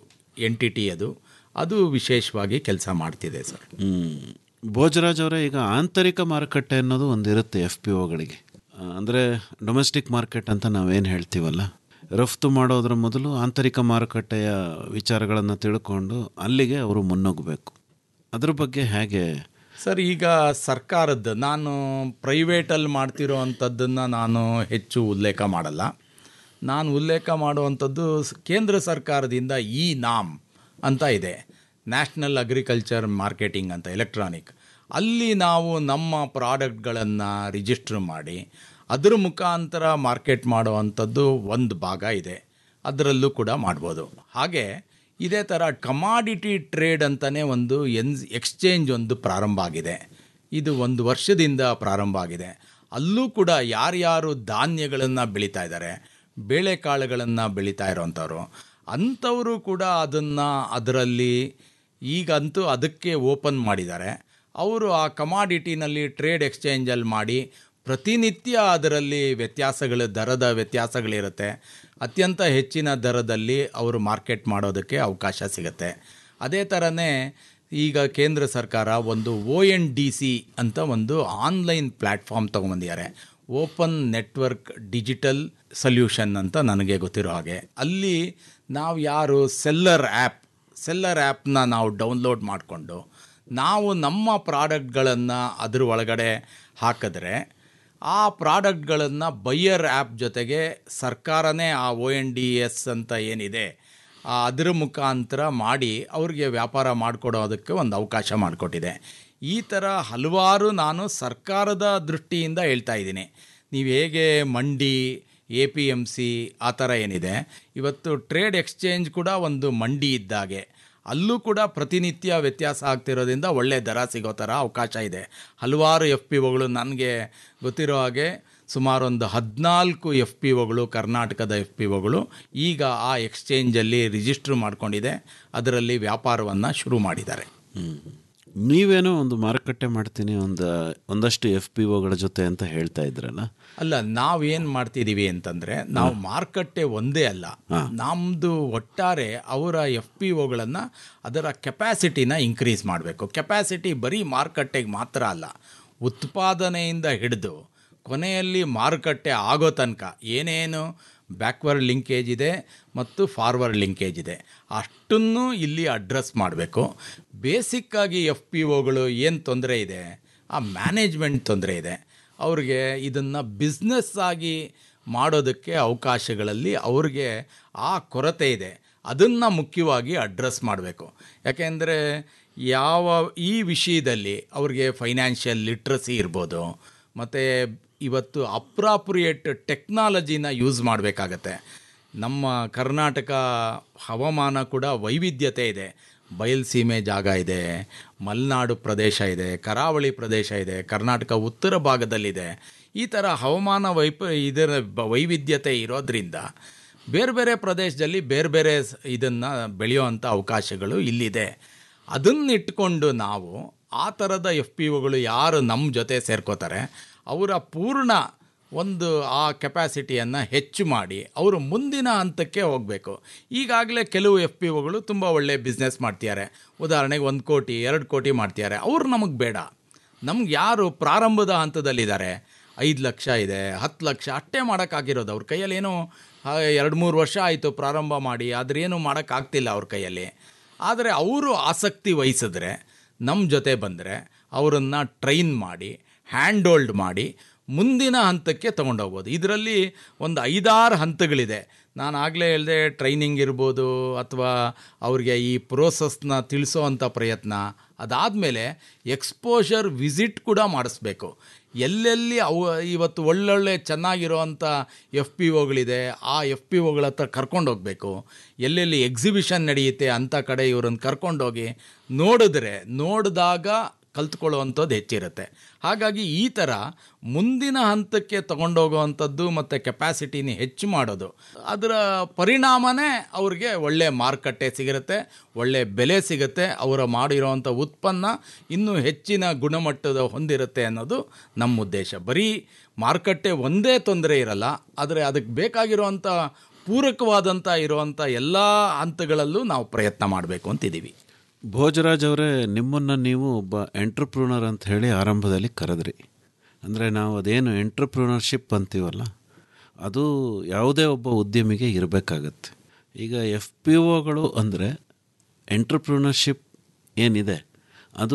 F: ಎಂಟಿಟಿ ಅದು ಅದು ವಿಶೇಷವಾಗಿ ಕೆಲಸ ಮಾಡ್ತಿದೆ ಸರ್
E: ಹ್ಮ್. ಭೋಜರಾಜ್ ಅವರೇ ಈಗ ಆಂತರಿಕ ಮಾರುಕಟ್ಟೆ ಅನ್ನೋದು ಒಂದಿರುತ್ತೆ ಎಫ್ ಪಿ ಒಗಳಿಗೆ ಅಂದರೆ ಡೊಮೆಸ್ಟಿಕ್ ಮಾರ್ಕೆಟ್ ಅಂತ ನಾವೇನು ಹೇಳ್ತೀವಲ್ಲ ರಫ್ತು ಮಾಡೋದ್ರ ಮೊದಲು ಆಂತರಿಕ ಮಾರುಕಟ್ಟೆಯ ವಿಚಾರಗಳನ್ನು ತಿಳ್ಕೊಂಡು ಅಲ್ಲಿಗೆ ಅವರು ಮುನ್ನುಗ್ಗಬೇಕು ಅದ್ರ ಬಗ್ಗೆ ಹೇಗೆ
F: ಸರ್ ಈಗ ಸರ್ಕಾರದ್ದು ನಾನು ಪ್ರೈವೇಟಲ್ಲಿ ಮಾಡ್ತಿರೋ ಅಂಥದ್ದನ್ನು ನಾನು ಹೆಚ್ಚು ಉಲ್ಲೇಖ ಮಾಡಲ್ಲ ನಾನು ಉಲ್ಲೇಖ ಮಾಡುವಂಥದ್ದು ಸ್- ಕೇಂದ್ರ ಸರ್ಕಾರದಿಂದ ಈ ನಾಮ್ ಅಂತ ಇದೆ ನ್ಯಾಷನಲ್ ಅಗ್ರಿಕಲ್ಚರ್ ಮಾರ್ಕೆಟಿಂಗ್ ಅಂತ ಎಲೆಕ್ಟ್ರಾನಿಕ್ ಅಲ್ಲಿ ನಾವು ನಮ್ಮ ಪ್ರಾಡಕ್ಟ್ಗಳನ್ನು ರಿಜಿಸ್ಟ್ರ್ ಮಾಡಿ ಅದರ ಮುಖಾಂತರ ಮಾರ್ಕೆಟ್ ಮಾಡುವಂಥದ್ದು ಒಂದು ಭಾಗ ಇದೆ ಅದರಲ್ಲೂ ಕೂಡ ಮಾಡ್ಬೋದು ಹಾಗೆ ಇದೇ ಥರ ಕಮಾಡಿಟಿ ಟ್ರೇಡ್ ಅಂತಲೇ ಒಂದು ಎನ್ ಎಕ್ಸ್ಚೇಂಜ್ ಒಂದು ಪ್ರಾರಂಭ ಆಗಿದೆ ಇದು ಒಂದು ವರ್ಷದಿಂದ ಪ್ರಾರಂಭ ಆಗಿದೆ ಅಲ್ಲೂ ಕೂಡ ಯಾರ್ಯಾರು ಧಾನ್ಯಗಳನ್ನು ಬೆಳೀತಾ ಇದ್ದಾರೆ ಬೇಳೆಕಾಳುಗಳನ್ನು ಬೆಳೀತಾ ಇರೋವಂಥವ್ರು ಅಂಥವರು ಕೂಡ ಅದನ್ನು ಅದರಲ್ಲಿ ಈಗಂತೂ ಅದಕ್ಕೆ ಓಪನ್ ಮಾಡಿದ್ದಾರೆ ಅವರು ಆ ಕಮಾಡಿಟಿನಲ್ಲಿ ಟ್ರೇಡ್ ಎಕ್ಸ್ಚೇಂಜಲ್ಲಿ ಮಾಡಿ ಪ್ರತಿನಿತ್ಯ ಅದರಲ್ಲಿ ವ್ಯತ್ಯಾಸಗಳು ದರದ ವ್ಯತ್ಯಾಸಗಳಿರುತ್ತೆ ಅತ್ಯಂತ ಹೆಚ್ಚಿನ ದರದಲ್ಲಿ ಅವರು ಮಾರ್ಕೆಟ್ ಮಾಡೋದಕ್ಕೆ ಅವಕಾಶ ಸಿಗುತ್ತೆ ಅದೇ ಥರನೇ ಈಗ ಕೇಂದ್ರ ಸರ್ಕಾರ ಒಂದು ಒ ಎನ್ ಡಿ ಸಿ ಅಂತ ಒಂದು ಆನ್ಲೈನ್ ಪ್ಲ್ಯಾಟ್ಫಾರ್ಮ್ ತೊಗೊಂಬಂದಿದ್ದಾರೆ ಓಪನ್ ನೆಟ್ವರ್ಕ್ ಡಿಜಿಟಲ್ ಸೊಲ್ಯೂಷನ್ ಅಂತ ನನಗೆ ಗೊತ್ತಿರೋ ಹಾಗೆ ಅಲ್ಲಿ ನಾವು ಯಾರು ಸೆಲ್ಲರ್ ಆ್ಯಪ್ ಸೆಲ್ಲರ್ ಆ್ಯಪ್ನ ನಾವು ಡೌನ್ಲೋಡ್ ಮಾಡಿಕೊಂಡು ನಾವು ನಮ್ಮ ಪ್ರಾಡಕ್ಟ್ಗಳನ್ನು ಅದ್ರ ಒಳಗಡೆ ಹಾಕಿದ್ರೆ ಆ ಪ್ರಾಡಕ್ಟ್ಗಳನ್ನು ಬೈಯರ್ ಆ್ಯಪ್ ಜೊತೆಗೆ ಸರ್ಕಾರನೇ ಆ ಒ ಎನ್ ಡಿ ಎಸ್ ಅಂತ ಏನಿದೆ ಆ ಅದರ ಮುಖಾಂತರ ಮಾಡಿ ಅವ್ರಿಗೆ ವ್ಯಾಪಾರ ಮಾಡಿಕೊಡೋದಕ್ಕೆ ಒಂದು ಅವಕಾಶ ಮಾಡಿಕೊಟ್ಟಿದೆ ಈ ಥರ ಹಲವಾರು ನಾನು ಸರ್ಕಾರದ ದೃಷ್ಟಿಯಿಂದ ಹೇಳ್ತಾ ಇದ್ದೀನಿ ನೀವು ಹೇಗೆ ಮಂಡಿ ಎ ಪಿ ಎಮ್ ಸಿ ಆ ಥರ ಏನಿದೆ ಇವತ್ತು ಟ್ರೇಡ್ ಎಕ್ಸ್ಚೇಂಜ್ ಕೂಡ ಒಂದು ಮಂಡಿ ಇದ್ದಾಗೆ ಅಲ್ಲೂ ಕೂಡ ಪ್ರತಿನಿತ್ಯ ವ್ಯತ್ಯಾಸ ಆಗ್ತಿರೋದ್ರಿಂದ ಒಳ್ಳೆ ದರ ಸಿಗೋ ಥರ ಅವಕಾಶ ಇದೆ ಹಲವಾರು ಎಫ್ ಪಿ ಒಗಳು ನನಗೆ ಗೊತ್ತಿರೋ ಹಾಗೆ ಸುಮಾರು ಒಂದು ಹದಿನಾಲ್ಕು ಎಫ್ ಪಿ ಒಗಳು ಕರ್ನಾಟಕದ ಎಫ್ ಪಿ ಒಗಳು ಈಗ ಆ ಎಕ್ಸ್ಚೇಂಜಲ್ಲಿ ರಿಜಿಸ್ಟ್ರ್ ಮಾಡ್ಕೊಂಡಿದೆ ಅದರಲ್ಲಿ ವ್ಯಾಪಾರವನ್ನು ಶುರು ಮಾಡಿದ್ದಾರೆ
E: ನೀವೇನೋ ಒಂದು ಮಾರುಕಟ್ಟೆ ಮಾಡ್ತೀನಿ ಒಂದು ಒಂದಷ್ಟು ಎಫ್ ಪಿ ಒಗಳ ಜೊತೆ ಅಂತ ಹೇಳ್ತಾ ಇದ್ರಲ್ಲ
F: ಅಲ್ಲ ನಾವೇನು ಮಾಡ್ತಿದ್ದೀವಿ ಅಂತಂದರೆ ನಾವು ಮಾರುಕಟ್ಟೆ ಒಂದೇ ಅಲ್ಲ ನಮ್ಮದು ಒಟ್ಟಾರೆ ಅವರ ಎಫ್ ಪಿ ಒಗಳನ್ನು ಅದರ ಕೆಪ್ಯಾಸಿಟಿನ ಇನ್ಕ್ರೀಸ್ ಮಾಡಬೇಕು ಕೆಪ್ಯಾಸಿಟಿ ಬರೀ ಮಾರುಕಟ್ಟೆಗೆ ಮಾತ್ರ ಅಲ್ಲ ಉತ್ಪಾದನೆಯಿಂದ ಹಿಡಿದು ಕೊನೆಯಲ್ಲಿ ಮಾರುಕಟ್ಟೆ ಆಗೋ ತನಕ ಏನೇನು ಬ್ಯಾಕ್ವರ್ಡ್ ಲಿಂಕೇಜ್ ಇದೆ ಮತ್ತು ಫಾರ್ವರ್ಡ್ ಲಿಂಕೇಜ್ ಇದೆ ಅಷ್ಟನ್ನು ಇಲ್ಲಿ ಅಡ್ರೆಸ್ ಮಾಡಬೇಕು ಬೇಸಿಕ್ಕಾಗಿ ಎಫ್ ಪಿ ಒಗಳು ಏನು ತೊಂದರೆ ಇದೆ ಆ ಮ್ಯಾನೇಜ್ಮೆಂಟ್ ತೊಂದರೆ ಇದೆ ಅವ್ರಿಗೆ ಇದನ್ನು ಬಿಸ್ನೆಸ್ ಆಗಿ ಮಾಡೋದಕ್ಕೆ ಅವಕಾಶಗಳಲ್ಲಿ ಅವ್ರಿಗೆ ಆ ಕೊರತೆ ಇದೆ ಅದನ್ನು ಮುಖ್ಯವಾಗಿ ಅಡ್ರೆಸ್ ಮಾಡಬೇಕು ಯಾಕೆಂದರೆ ಯಾವ ಈ ವಿಷಯದಲ್ಲಿ ಅವ್ರಿಗೆ ಫೈನಾನ್ಷಿಯಲ್ ಲಿಟ್ರಸಿ ಇರ್ಬೋದು ಮತ್ತು ಇವತ್ತು ಅಪ್ರಾಪ್ರಿಯೇಟ್ ಟೆಕ್ನಾಲಜಿನ ಯೂಸ್ ಮಾಡಬೇಕಾಗತ್ತೆ ನಮ್ಮ ಕರ್ನಾಟಕ ಹವಾಮಾನ ಕೂಡ ವೈವಿಧ್ಯತೆ ಇದೆ ಬಯಲ್ಸೀಮೆ ಜಾಗ ಇದೆ ಮಲೆನಾಡು ಪ್ರದೇಶ ಇದೆ ಕರಾವಳಿ ಪ್ರದೇಶ ಇದೆ ಕರ್ನಾಟಕ ಉತ್ತರ ಭಾಗದಲ್ಲಿದೆ ಈ ಥರ ಹವಾಮಾನ ವೈಪ ಇದರ ಬ- ವೈವಿಧ್ಯತೆ ಇರೋದ್ರಿಂದ ಬೇರೆ ಬೇರೆ ಪ್ರದೇಶದಲ್ಲಿ ಬೇರೆ ಬೇರೆ ಇದನ್ನು ಬೆಳೆಯುವಂಥ ಅವಕಾಶಗಳು ಇಲ್ಲಿದೆ ಅದನ್ನಿಟ್ಕೊಂಡು ನಾವು ಆ ಥರದ ಎಫ್ ಪಿ ಒಗಳು ಯಾರು ನಮ್ಮ ಜೊತೆ ಸೇರ್ಕೋತಾರೆ ಅವರ ಪೂರ್ಣ ಒಂದು ಆ ಕೆಪಾಸಿಟಿಯನ್ನು ಹೆಚ್ಚು ಮಾಡಿ ಅವರು ಮುಂದಿನ ಹಂತಕ್ಕೆ ಹೋಗಬೇಕು ಈಗಾಗಲೇ ಕೆಲವು ಎಫ್ ಪಿ ಒಗಳು ತುಂಬ ಒಳ್ಳೆಯ ಬಿಸ್ನೆಸ್ ಮಾಡ್ತಿದ್ದಾರೆ ಉದಾಹರಣೆಗೆ ಒಂದು ಕೋಟಿ ಎರಡು ಕೋಟಿ ಮಾಡ್ತಿದ್ದಾರೆ ಅವ್ರು ನಮಗೆ ಬೇಡ ನಮ್ಗೆ ಯಾರು ಪ್ರಾರಂಭದ ಹಂತದಲ್ಲಿದ್ದಾರೆ ಐದು ಲಕ್ಷ ಇದೆ ಹತ್ತು ಲಕ್ಷ ಅಷ್ಟೇ ಮಾಡೋಕ್ಕಾಗಿರೋದು ಅವ್ರ ಕೈಯಲ್ಲಿ ಏನೋ ಎರಡು ಮೂರು ವರ್ಷ ಆಯಿತು ಪ್ರಾರಂಭ ಮಾಡಿ ಆದರೆ ಏನು ಮಾಡೋಕ್ಕಾಗ್ತಿಲ್ಲ ಅವ್ರ ಕೈಯಲ್ಲಿ ಆದರೆ ಅವರು ಆಸಕ್ತಿ ವಹಿಸಿದ್ರೆ ನಮ್ಮ ಜೊತೆ ಬಂದರೆ ಅವರನ್ನು ಟ್ರೈನ್ ಮಾಡಿ ಹ್ಯಾಂಡ್ ಹೋಲ್ಡ್ ಮಾಡಿ ಮುಂದಿನ ಹಂತಕ್ಕೆ ತೊಗೊಂಡೋಗ್ಬೋದು ಇದರಲ್ಲಿ ಒಂದು ಐದಾರು ಹಂತಗಳಿದೆ ನಾನು ಆಗಲೇ ಹೇಳಿದೆ ಟ್ರೈನಿಂಗ್ ಇರ್ಬೋದು ಅಥವಾ ಅವ್ರಿಗೆ ಈ ಪ್ರೋಸೆಸ್ನ ತಿಳಿಸೋ ಅಂಥ ಪ್ರಯತ್ನ ಅದಾದಮೇಲೆ ಎಕ್ಸ್ಪೋಷರ್ ವಿಸಿಟ್ ಕೂಡ ಮಾಡಿಸ್ಬೇಕು ಎಲ್ಲೆಲ್ಲಿ ಅವು ಇವತ್ತು ಒಳ್ಳೊಳ್ಳೆ ಚೆನ್ನಾಗಿರೋವಂಥ ಎಫ್ ಪಿ ಒಗಳಿದೆ ಆ ಎಫ್ ಪಿ ಒಗಳ ಹತ್ರ ಕರ್ಕೊಂಡೋಗ್ಬೇಕು ಎಲ್ಲೆಲ್ಲಿ ಎಕ್ಸಿಬಿಷನ್ ನಡೆಯುತ್ತೆ ಅಂಥ ಕಡೆ ಇವ್ರನ್ನ ಕರ್ಕೊಂಡೋಗಿ ನೋಡಿದ್ರೆ ನೋಡಿದಾಗ ಕಲ್ತ್ಕೊಳ್ಳುವಂಥದ್ದು ಹೆಚ್ಚಿರುತ್ತೆ ಹಾಗಾಗಿ ಈ ಥರ ಮುಂದಿನ ಹಂತಕ್ಕೆ ತಗೊಂಡೋಗುವಂಥದ್ದು ಮತ್ತು ಕೆಪಾಸಿಟಿನ ಹೆಚ್ಚು ಮಾಡೋದು ಅದರ ಪರಿಣಾಮನೇ ಅವ್ರಿಗೆ ಒಳ್ಳೆಯ ಮಾರುಕಟ್ಟೆ ಸಿಗಿರುತ್ತೆ ಒಳ್ಳೆಯ ಬೆಲೆ ಸಿಗುತ್ತೆ ಅವರ ಮಾಡಿರೋವಂಥ ಉತ್ಪನ್ನ ಇನ್ನೂ ಹೆಚ್ಚಿನ ಗುಣಮಟ್ಟದ ಹೊಂದಿರುತ್ತೆ ಅನ್ನೋದು ನಮ್ಮ ಉದ್ದೇಶ ಬರೀ ಮಾರುಕಟ್ಟೆ ಒಂದೇ ತೊಂದರೆ ಇರಲ್ಲ ಆದರೆ ಅದಕ್ಕೆ ಬೇಕಾಗಿರುವಂಥ ಪೂರಕವಾದಂಥ ಇರುವಂಥ ಎಲ್ಲ ಹಂತಗಳಲ್ಲೂ ನಾವು ಪ್ರಯತ್ನ ಮಾಡಬೇಕು ಅಂತಿದ್ದೀವಿ
E: ಭೋಜರಾಜ್ ಅವರೇ ನಿಮ್ಮನ್ನು ನೀವು ಒಬ್ಬ ಎಂಟ್ರಪ್ರೂನರ್ ಅಂತ ಹೇಳಿ ಆರಂಭದಲ್ಲಿ ಕರೆದ್ರಿ ಅಂದರೆ ನಾವು ಅದೇನು ಎಂಟ್ರಪ್ರೂನರ್ಶಿಪ್ ಅಂತೀವಲ್ಲ ಅದು ಯಾವುದೇ ಒಬ್ಬ ಉದ್ಯಮಿಗೆ ಇರಬೇಕಾಗತ್ತೆ ಈಗ ಎಫ್ ಪಿ ಒಗಳು ಅಂದರೆ ಎಂಟ್ರಪ್ರೂನರ್ಶಿಪ್ ಏನಿದೆ ಅದು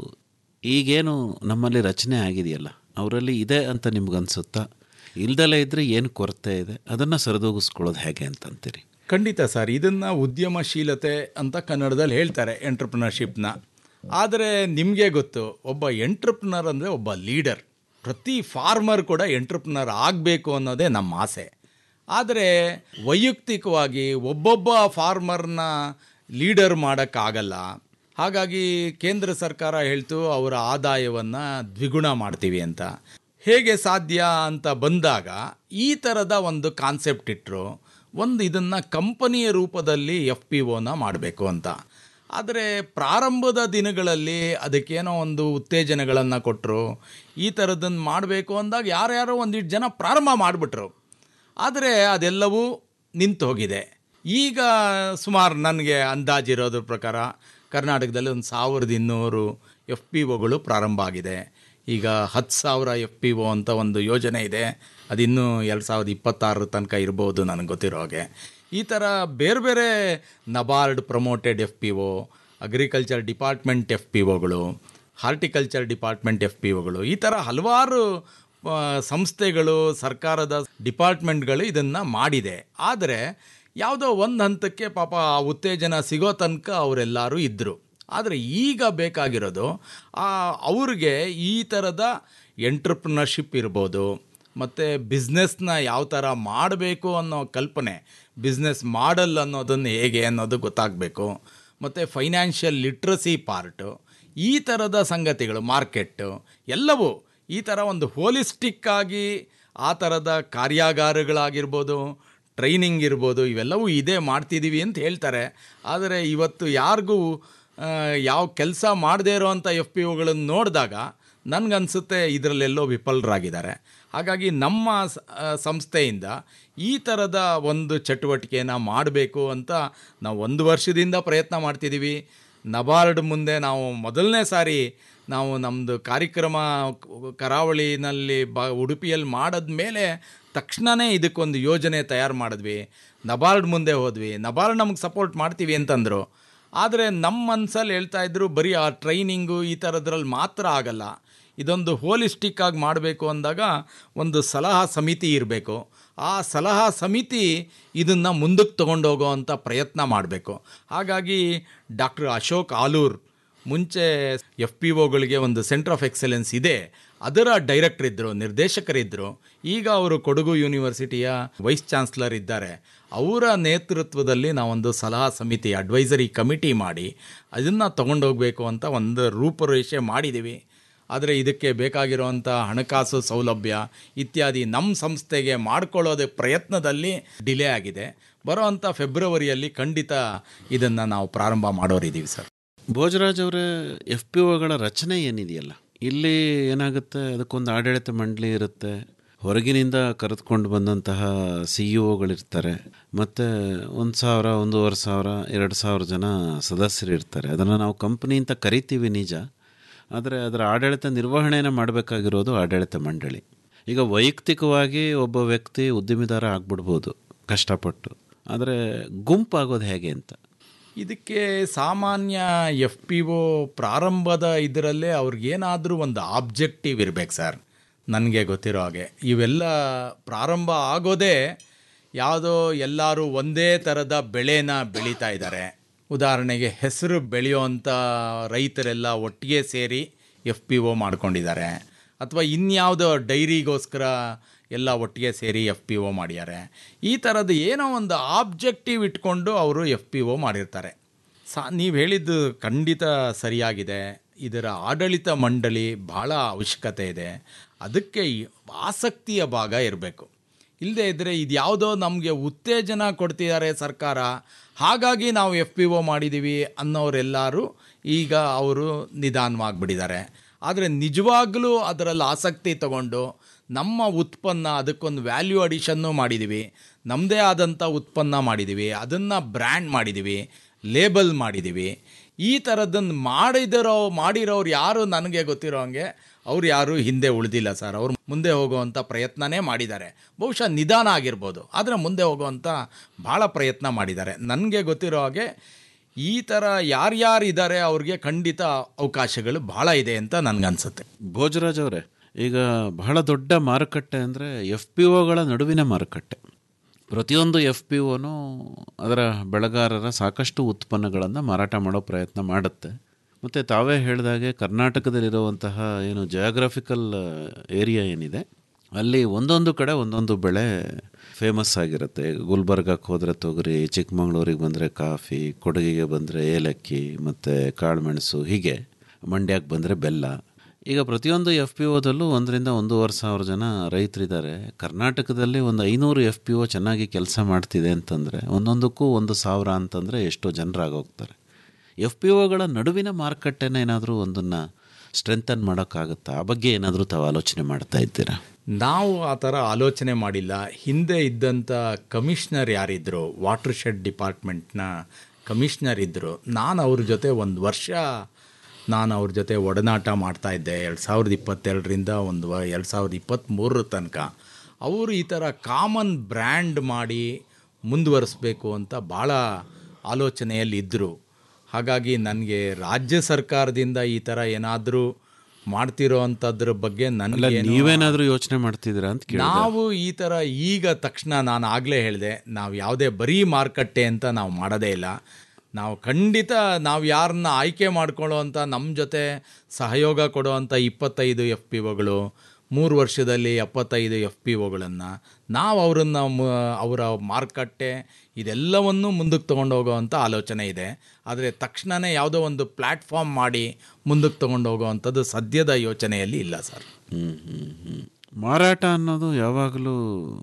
E: ಈಗೇನು ನಮ್ಮಲ್ಲಿ ರಚನೆ ಆಗಿದೆಯಲ್ಲ ಅವರಲ್ಲಿ ಇದೆ ಅಂತ ನಿಮ್ಗನ್ಸುತ್ತಾ ಇಲ್ದಲೇ ಇದ್ದರೆ ಏನು ಕೊರತೆ ಇದೆ ಅದನ್ನು ಸರಿದೂಗಿಸ್ಕೊಳ್ಳೋದು ಹೇಗೆ ಅಂತಂತೀರಿ
F: ಖಂಡಿತ ಸರ್ ಇದನ್ನು ಉದ್ಯಮಶೀಲತೆ ಅಂತ ಕನ್ನಡದಲ್ಲಿ ಹೇಳ್ತಾರೆ ಎಂಟ್ರಪ್ರಿನರ್ಶಿಪ್ನ ಆದರೆ ನಿಮಗೆ ಗೊತ್ತು ಒಬ್ಬ ಎಂಟ್ರಪ್ರಿನರ್ ಅಂದರೆ ಒಬ್ಬ ಲೀಡರ್ ಪ್ರತಿ ಫಾರ್ಮರ್ ಕೂಡ ಎಂಟ್ರಪ್ರಿನರ್ ಆಗಬೇಕು ಅನ್ನೋದೇ ನಮ್ಮ ಆಸೆ ಆದರೆ ವೈಯಕ್ತಿಕವಾಗಿ ಒಬ್ಬೊಬ್ಬ ಫಾರ್ಮರ್ನ ಲೀಡರ್ ಮಾಡೋಕ್ಕಾಗಲ್ಲ ಹಾಗಾಗಿ ಕೇಂದ್ರ ಸರ್ಕಾರ ಹೇಳ್ತು ಅವರ ಆದಾಯವನ್ನು ದ್ವಿಗುಣ ಮಾಡ್ತೀವಿ ಅಂತ ಹೇಗೆ ಸಾಧ್ಯ ಅಂತ ಬಂದಾಗ ಈ ಥರದ ಒಂದು ಕಾನ್ಸೆಪ್ಟ್ ಇಟ್ಟರು ಒಂದು ಇದನ್ನು ಕಂಪನಿಯ ರೂಪದಲ್ಲಿ ಎಫ್ ಪಿ ಒನ ಮಾಡಬೇಕು ಅಂತ ಆದರೆ ಪ್ರಾರಂಭದ ದಿನಗಳಲ್ಲಿ ಅದಕ್ಕೇನೋ ಒಂದು ಉತ್ತೇಜನಗಳನ್ನು ಕೊಟ್ಟರು ಈ ಥರದನ್ನು ಮಾಡಬೇಕು ಅಂದಾಗ ಯಾರ್ಯಾರೋ ಒಂದಿಷ್ಟು ಜನ ಪ್ರಾರಂಭ ಮಾಡಿಬಿಟ್ರು ಆದರೆ ಅದೆಲ್ಲವೂ ನಿಂತು ಹೋಗಿದೆ ಈಗ ಸುಮಾರು ನನಗೆ ಅಂದಾಜಿರೋದ್ರ ಪ್ರಕಾರ ಕರ್ನಾಟಕದಲ್ಲಿ ಒಂದು ಸಾವಿರದ ಇನ್ನೂರು ಎಫ್ ಪಿ ಒಗಳು ಪ್ರಾರಂಭ ಆಗಿದೆ ಈಗ ಹತ್ತು ಸಾವಿರ ಎಫ್ ಪಿ ಒ ಅಂತ ಒಂದು ಯೋಜನೆ ಇದೆ ಅದಿನ್ನೂ ಎರಡು ಸಾವಿರದ ಇಪ್ಪತ್ತಾರರ ತನಕ ಇರ್ಬೋದು ನನಗೆ ಗೊತ್ತಿರೋ ಹಾಗೆ ಈ ಥರ ಬೇರೆ ಬೇರೆ NABARD promoted F P O agriculture department F P ಒಗಳು ಹಾರ್ಟಿಕಲ್ಚರ್ ಡಿಪಾರ್ಟ್ಮೆಂಟ್ ಎಫ್ ಪಿ ಒಗಳು ಈ ಥರ ಹಲವಾರು ಆ, ಸಂಸ್ಥೆಗಳು ಸರ್ಕಾರದ ಡಿಪಾರ್ಟ್ಮೆಂಟ್ಗಳು ಇದನ್ನು ಮಾಡಿದೆ ಆದರೆ ಯಾವುದೋ ಒಂದು ಹಂತಕ್ಕೆ ಪಾಪ ಆ ಉತ್ತೇಜನ ಸಿಗೋ ತನಕ ಅವರೆಲ್ಲರೂ ಇದ್ದರು ಆದರೆ ಈಗ ಬೇಕಾಗಿರೋದು ಆ ಅವ್ರಿಗೆ ಈ ಥರದ ಎಂಟ್ರಪ್ರಿನರ್ಶಿಪ್ ಇರ್ಬೋದು ಮತ್ತು ಬಿಸ್ನೆಸ್ನ ಯಾವ ಥರ ಮಾಡಬೇಕು ಅನ್ನೋ ಕಲ್ಪನೆ ಬಿಸ್ನೆಸ್ ಮಾಡಲ್ ಅನ್ನೋದನ್ನು ಹೇಗೆ ಅನ್ನೋದು ಗೊತ್ತಾಗಬೇಕು ಮತ್ತು ಫೈನಾನ್ಷಿಯಲ್ ಲಿಟ್ರಸಿ ಪಾರ್ಟು ಈ ಥರದ ಸಂಗತಿಗಳು ಮಾರ್ಕೆಟ್ಟು ಎಲ್ಲವೂ ಈ ಥರ ಒಂದು ಹೋಲಿಸ್ಟಿಕ್ ಆಗಿ ಆ ಥರದ ಕಾರ್ಯಾಗಾರಗಳಾಗಿರ್ಬೋದು ಟ್ರೈನಿಂಗ್ ಇರ್ಬೋದು ಇವೆಲ್ಲವೂ ಇದೇ ಮಾಡ್ತಿದ್ದೀವಿ ಅಂತ ಹೇಳ್ತಾರೆ ಆದರೆ ಇವತ್ತು ಯಾರಿಗೂ ಆ, ಯಾವ ಕೆಲಸ ಮಾಡದೇ ಇರೋವಂಥ ಎಫ್ ಪಿ ಒಗಳನ್ನು ನೋಡಿದಾಗ ನನಗನ್ಸುತ್ತೆ ಇದರಲ್ಲೆಲ್ಲೋ ವಿಫಲರಾಗಿದ್ದಾರೆ ಹಾಗಾಗಿ ನಮ್ಮ ಸ- ಆ, ಸಂಸ್ಥೆಯಿಂದ ಈ ಥರದ ಒಂದು ಚಟುವಟಿಕೆನ ಮಾಡಬೇಕು ಅಂತ ನಾವು ಒಂದು ವರ್ಷದಿಂದ ಪ್ರಯತ್ನ ಮಾಡ್ತಿದ್ದೀವಿ ನಬಾರ್ಡ್ ಮುಂದೆ ನಾವು ಮೊದಲನೇ ಸಾರಿ ನಾವು ನಮ್ಮದು ಕಾರ್ಯಕ್ರಮ ಕರಾವಳಿನಲ್ಲಿ ಬ ಉಡುಪಿಯಲ್ಲಿ ಮಾಡಿದ್ಮೇಲೆ ತಕ್ಷಣವೇ ಇದಕ್ಕೊಂದು ಯೋಜನೆ ತಯಾರು ಮಾಡಿದ್ವಿ ನಬಾರ್ಡ್ ಮುಂದೆ ಹೋದ್ವಿ ನಬಾರ್ಡ್ ನಮಗೆ ಸಪೋರ್ಟ್ ಮಾಡ್ತೀವಿ ಅಂತಂದರು ಆದರೆ ನಮ್ಮ ಮನಸ್ಸಲ್ಲಿ ಹೇಳ್ತಾ ಇದ್ರು ಬರೀ ಆ ಟ್ರೈನಿಂಗು ಈ ಥರದ್ರಲ್ಲಿ ಮಾತ್ರ ಆಗಲ್ಲ ಇದೊಂದು ಹೋಲಿಸ್ಟಿಕ್ ಆಗಿ ಮಾಡಬೇಕು ಅಂದಾಗ ಒಂದು ಸಲಹಾ ಸಮಿತಿ ಇರಬೇಕು ಆ ಸಲಹಾ ಸಮಿತಿ ಇದನ್ನು ಮುಂದಕ್ಕೆ ತೊಗೊಂಡೋಗೋ ಅಂಥ ಪ್ರಯತ್ನ ಮಾಡಬೇಕು ಹಾಗಾಗಿ ಡಾಕ್ಟರ್ ಅಶೋಕ್ ಆಲೂರ್ ಮುಂಚೆ ಎಫ್ ಪಿ ಒಗಳಿಗೆ ಒಂದು ಸೆಂಟರ್ ಆಫ್ ಎಕ್ಸಲೆನ್ಸ್ ಇದೆ ಅದರ ಡೈರೆಕ್ಟರ್ ಇದ್ದರು ನಿರ್ದೇಶಕರಿದ್ದರು ಈಗ ಅವರು ಕೊಡಗು ಯೂನಿವರ್ಸಿಟಿಯ ವೈಸ್ ಚಾನ್ಸಲರ್ ಇದ್ದಾರೆ ಅವರ ನೇತೃತ್ವದಲ್ಲಿ ನಾವೊಂದು ಸಲಹಾ ಸಮಿತಿ ಅಡ್ವೈಸರಿ ಕಮಿಟಿ ಮಾಡಿ ಅದನ್ನು ತಗೊಂಡೋಗಬೇಕು ಅಂತ ಒಂದು ರೂಪುರೇಷೆ ಮಾಡಿದ್ದೀವಿ ಆದರೆ ಇದಕ್ಕೆ ಬೇಕಾಗಿರುವಂಥ ಹಣಕಾಸು ಸೌಲಭ್ಯ ಇತ್ಯಾದಿ ನಮ್ಮ ಸಂಸ್ಥೆಗೆ ಮಾಡ್ಕೊಳ್ಳೋದೇ ಪ್ರಯತ್ನದಲ್ಲಿ ಡಿಲೇ ಆಗಿದೆ ಬರೋವಂಥ ಫೆಬ್ರವರಿಯಲ್ಲಿ ಖಂಡಿತ ಇದನ್ನು ನಾವು ಪ್ರಾರಂಭ ಮಾಡೋರಿದ್ದೀವಿ ಸರ್
E: ಭೋಜರಾಜ್ ಅವರೇ ಎಫ್ ಪಿ ಒಗಳ ರಚನೆ ಏನಿದೆಯಲ್ಲ ಇಲ್ಲಿ ಏನಾಗುತ್ತೆ ಅದಕ್ಕೊಂದು ಆಡಳಿತ ಮಂಡಳಿ ಇರುತ್ತೆ ಹೊರಗಿನಿಂದ ಕರೆದುಕೊಂಡು ಬಂದಂತಹ ಸಿ ಇ ಒಗಳಿರ್ತಾರೆ ಮತ್ತು ಒಂದು ಸಾವಿರ ಒಂದೂವರೆ ಸಾವಿರ ಎರಡು ಸಾವಿರ ಜನ ಸದಸ್ಯರು ಇರ್ತಾರೆ ಅದನ್ನು ನಾವು ಕಂಪ್ನಿ ಅಂತ ಕರಿತೀವಿ ನಿಜ ಆದರೆ ಅದರ ಆಡಳಿತ ನಿರ್ವಹಣೆಯನ್ನು ಮಾಡಬೇಕಾಗಿರೋದು ಆಡಳಿತ ಮಂಡಳಿ ಈಗ ವೈಯಕ್ತಿಕವಾಗಿ ಒಬ್ಬ ವ್ಯಕ್ತಿ ಉದ್ಯಮಿದಾರ ಆಗ್ಬಿಡ್ಬೋದು ಕಷ್ಟಪಟ್ಟು ಆದರೆ ಗುಂಪಾಗೋದು ಹೇಗೆ ಅಂತ
F: ಇದಕ್ಕೆ ಸಾಮಾನ್ಯ ಎಫ್ ಪಿ ಒ ಪ್ರಾರಂಭದ ಇದರಲ್ಲೇ ಅವ್ರಿಗೇನಾದರೂ ಒಂದು ಆಬ್ಜೆಕ್ಟಿವ್ ಇರಬೇಕು ಸರ್ ನನಗೆ ಗೊತ್ತಿರೋ ಹಾಗೆ ಇವೆಲ್ಲ ಪ್ರಾರಂಭ ಆಗೋದೇ ಯಾವುದೋ ಎಲ್ಲರೂ ಒಂದೇ ಥರದ ಬೆಳೆನ ಬೆಳೀತಾ ಇದ್ದಾರೆ ಉದಾಹರಣೆಗೆ ಹೆಸರು ಬೆಳೆಯುವಂಥ ರೈತರೆಲ್ಲ ಒಟ್ಟಿಗೆ ಸೇರಿ ಎಫ್ ಪಿ ಒ ಮಾಡ್ಕೊಂಡಿದ್ದಾರೆ ಅಥವಾ ಇನ್ಯಾವುದೋ ಡೈರಿಗೋಸ್ಕರ ಎಲ್ಲ ಒಟ್ಟಿಗೆ ಸೇರಿ ಎಫ್ ಪಿ ಒ ಮಾಡಿದ್ದಾರೆ ಈ ಥರದ್ದು ಏನೋ ಒಂದು ಆಬ್ಜೆಕ್ಟಿವ್ ಇಟ್ಕೊಂಡು ಅವರು ಎಫ್ ಪಿ ಒ ಮಾಡಿರ್ತಾರೆ ಸಾ ನೀವು ಹೇಳಿದ್ದು ಖಂಡಿತ ಸರಿಯಾಗಿದೆ ಇದರ ಆಡಳಿತ ಮಂಡಳಿ ಭಾಳ ಅವಶ್ಯಕತೆ ಇದೆ ಅದಕ್ಕೆ ಈ ಆಸಕ್ತಿಯ ಭಾಗ ಇರಬೇಕು ಇಲ್ಲದೇ ಇದ್ದರೆ ಇದು ಯಾವುದೋ ನಮಗೆ ಉತ್ತೇಜನ ಕೊಡ್ತಿದ್ದಾರೆ ಸರ್ಕಾರ ಹಾಗಾಗಿ ನಾವು ಎಫ್ ಪಿ ಒ ಮಾಡಿದ್ದೀವಿ ಅನ್ನೋರೆಲ್ಲರೂ ಈಗ ಅವರು ನಿಧಾನವಾಗಿಬಿಟ್ಟಿದ್ದಾರೆ ಆದರೆ ನಿಜವಾಗಲೂ ಅದರಲ್ಲಿ ಆಸಕ್ತಿ ತಗೊಂಡು ನಮ್ಮ ಉತ್ಪನ್ನ ಅದಕ್ಕೊಂದು ವ್ಯಾಲ್ಯೂ ಅಡಿಷನ್ನು ಮಾಡಿದ್ದೀವಿ ನಮ್ಮದೇ ಆದಂಥ ಉತ್ಪನ್ನ ಮಾಡಿದ್ದೀವಿ ಅದನ್ನು ಬ್ರ್ಯಾಂಡ್ ಮಾಡಿದ್ದೀವಿ ಲೇಬಲ್ ಮಾಡಿದ್ದೀವಿ ಈ ಥರದ್ದನ್ನು ಮಾಡಿದಿರೋ ಮಾಡಿರೋರು ಯಾರು ನನಗೆ ಗೊತ್ತಿರೋ ಹಂಗೆ ಅವ್ರು ಯಾರು ಹಿಂದೆ ಉಳಿದಿಲ್ಲ ಸರ್ ಅವ್ರು ಮುಂದೆ ಹೋಗುವಂಥ ಪ್ರಯತ್ನನೇ ಮಾಡಿದ್ದಾರೆ ಬಹುಶಃ ನಿಧಾನ ಆಗಿರ್ಬೋದು ಆದರೆ ಮುಂದೆ ಹೋಗುವಂಥ ಭಾಳ ಪ್ರಯತ್ನ ಮಾಡಿದ್ದಾರೆ ನನಗೆ ಗೊತ್ತಿರೋ ಹಾಗೆ ಈ ಥರ ಯಾರ್ಯಾರು ಇದ್ದಾರೆ ಅವ್ರಿಗೆ ಖಂಡಿತ ಅವಕಾಶಗಳು ಭಾಳ ಇದೆ ಅಂತ ನನಗನ್ಸುತ್ತೆ
E: ಭೋಜರಾಜ್ ಅವರೇ ಈಗ ಬಹಳ ದೊಡ್ಡ ಮಾರುಕಟ್ಟೆ ಅಂದರೆ ಎಫ್ ಪಿ ಒಗಳ ನಡುವಿನ ಮಾರುಕಟ್ಟೆ ಪ್ರತಿಯೊಂದು ಎಫ್ ಪಿ ಒನು ಅದರ ಬೆಳೆಗಾರರ ಸಾಕಷ್ಟು ಉತ್ಪನ್ನಗಳನ್ನು ಮಾರಾಟ ಮಾಡೋ ಪ್ರಯತ್ನ ಮಾಡುತ್ತೆ ಮತ್ತು ತಾವೇ ಹೇಳಿದಾಗೆ ಕರ್ನಾಟಕದಲ್ಲಿರುವಂತಹ ಏನು ಜಿಯೋಗ್ರಫಿಕಲ್ ಏರಿಯಾ ಏನಿದೆ ಅಲ್ಲಿ ಒಂದೊಂದು ಕಡೆ ಒಂದೊಂದು ಬೆಳೆ ಫೇಮಸ್ ಆಗಿರುತ್ತೆ ಗುಲ್ಬರ್ಗಕ್ಕೆ ಹೋದರೆ ತೊಗರಿ ಚಿಕ್ಕಮಂಗ್ಳೂರಿಗೆ ಬಂದರೆ ಕಾಫಿ ಕೊಡಗಿಗೆ ಬಂದರೆ ಏಲಕ್ಕಿ ಮತ್ತು ಕಾಳುಮೆಣಸು ಹೀಗೆ ಮಂಡ್ಯಕ್ಕೆ ಬಂದರೆ ಬೆಲ್ಲ ಈಗ ಪ್ರತಿಯೊಂದು ಎಫ್ ಪಿ ಒದಲ್ಲೂ ಒಂದರಿಂದ ಒಂದೂವರೆ ಸಾವಿರ ಜನ ರೈತರಿದ್ದಾರೆ ಕರ್ನಾಟಕದಲ್ಲಿ ಒಂದು ಐನೂರು ಎಫ್ ಪಿ ಒ ಚೆನ್ನಾಗಿ ಕೆಲಸ ಮಾಡ್ತಿದೆ ಅಂತಂದರೆ ಒಂದೊಂದಕ್ಕೂ ಒಂದು ಸಾವಿರ ಅಂತಂದರೆ ಎಷ್ಟೋ ಜನರಾಗೋಗ್ತಾರೆ ಎಫ್ ಪಿ ಒಗಳ ನಡುವಿನ ಮಾರುಕಟ್ಟೆನ ಏನಾದರೂ ಒಂದನ್ನು ಸ್ಟ್ರೆಂಥನ್ ಮಾಡೋಕ್ಕಾಗುತ್ತಾ ಆ ಬಗ್ಗೆ ಏನಾದರೂ ತಾವು ಆಲೋಚನೆ ಮಾಡ್ತಾ ಇದ್ದೀರಾ
F: ನಾವು ಆ ಥರ ಆಲೋಚನೆ ಮಾಡಿಲ್ಲ ಹಿಂದೆ ಇದ್ದಂಥ ಕಮಿಷ್ನರ್ ಯಾರಿದ್ದರು ವಾಟರ್ ಶೆಡ್ ಡಿಪಾರ್ಟ್ಮೆಂಟ್ನ ಕಮಿಷ್ನರ್ ಇದ್ದರು ನಾನು ಅವ್ರ ಜೊತೆ ಒಂದು ವರ್ಷ ನಾನು ಅವ್ರ ಜೊತೆ ಒಡನಾಟ ಮಾಡ್ತಾ ಇದ್ದೆ ಎರಡು ಸಾವಿರದ ಇಪ್ಪತ್ತೆರಡರಿಂದ ಒಂದು ವ ಎರಡು ಸಾವಿರದ ಇಪ್ಪತ್ತ್ಮೂರರ ತನಕ ಅವರು ಈ ಥರ ಕಾಮನ್ ಬ್ರ್ಯಾಂಡ್ ಮಾಡಿ ಮುಂದುವರಿಸ್ಬೇಕು ಅಂತ ಭಾಳ ಆಲೋಚನೆಯಲ್ಲಿ ಇದ್ದರು ಹಾಗಾಗಿ ನನಗೆ ರಾಜ್ಯ ಸರ್ಕಾರದಿಂದ ಈ ಥರ ಏನಾದರೂ ಮಾಡ್ತಿರೋ ಅಂಥದ್ರ ಬಗ್ಗೆ
E: ಅಲ್ಲ
F: ನನಗೆ
E: ನೀವೇನಾದರೂ ಯೋಚನೆ ಮಾಡ್ತಿದ್ದೀರಾ ಅಂತ ಕೇಳಿ
F: ನಾವು ಈ ಥರ ಈಗ ತಕ್ಷಣ ನಾನು ಆಗಲೇ ಹೇಳಿದೆ ನಾವು ಯಾವುದೇ ಬರೀ ಮಾರುಕಟ್ಟೆ ಅಂತ ನಾವು ಮಾಡೋದೇ ಇಲ್ಲ ನಾವು ಖಂಡಿತ ನಾವು ಯಾರನ್ನ ಆಯ್ಕೆ ಮಾಡ್ಕೊಳ್ಳೋ ಅಂತ ನಮ್ಮ ಜೊತೆ ಸಹಯೋಗ ಕೊಡುವಂಥ ಇಪ್ಪತ್ತೈದು ಎಫ್ ಪಿ ಒಗಳು ಮೂರು ವರ್ಷದಲ್ಲಿ ಎಪ್ಪತ್ತೈದು ಎಫ್ ಪಿ ಒಗಳನ್ನು ನಾವು ಅವರನ್ನು ಅವರ ಮಾರುಕಟ್ಟೆ ಇದೆಲ್ಲವನ್ನೂ ಮುಂದಕ್ಕೆ ತೊಗೊಂಡು ಹೋಗೋವಂಥ ಆಲೋಚನೆ ಇದೆ ಆದರೆ ತಕ್ಷಣವೇ ಯಾವುದೋ ಒಂದು ಪ್ಲ್ಯಾಟ್ಫಾರ್ಮ್ ಮಾಡಿ ಮುಂದಕ್ಕೆ ತೊಗೊಂಡು ಹೋಗೋವಂಥದ್ದು ಸದ್ಯದ ಯೋಚನೆಯಲ್ಲಿ ಇಲ್ಲ ಸರ್
E: ಹ್ಮ್, ಹ್ಮ್, ಹ್ಮ್. ಮಾರಾಟ ಅನ್ನೋದು ಯಾವಾಗಲೂ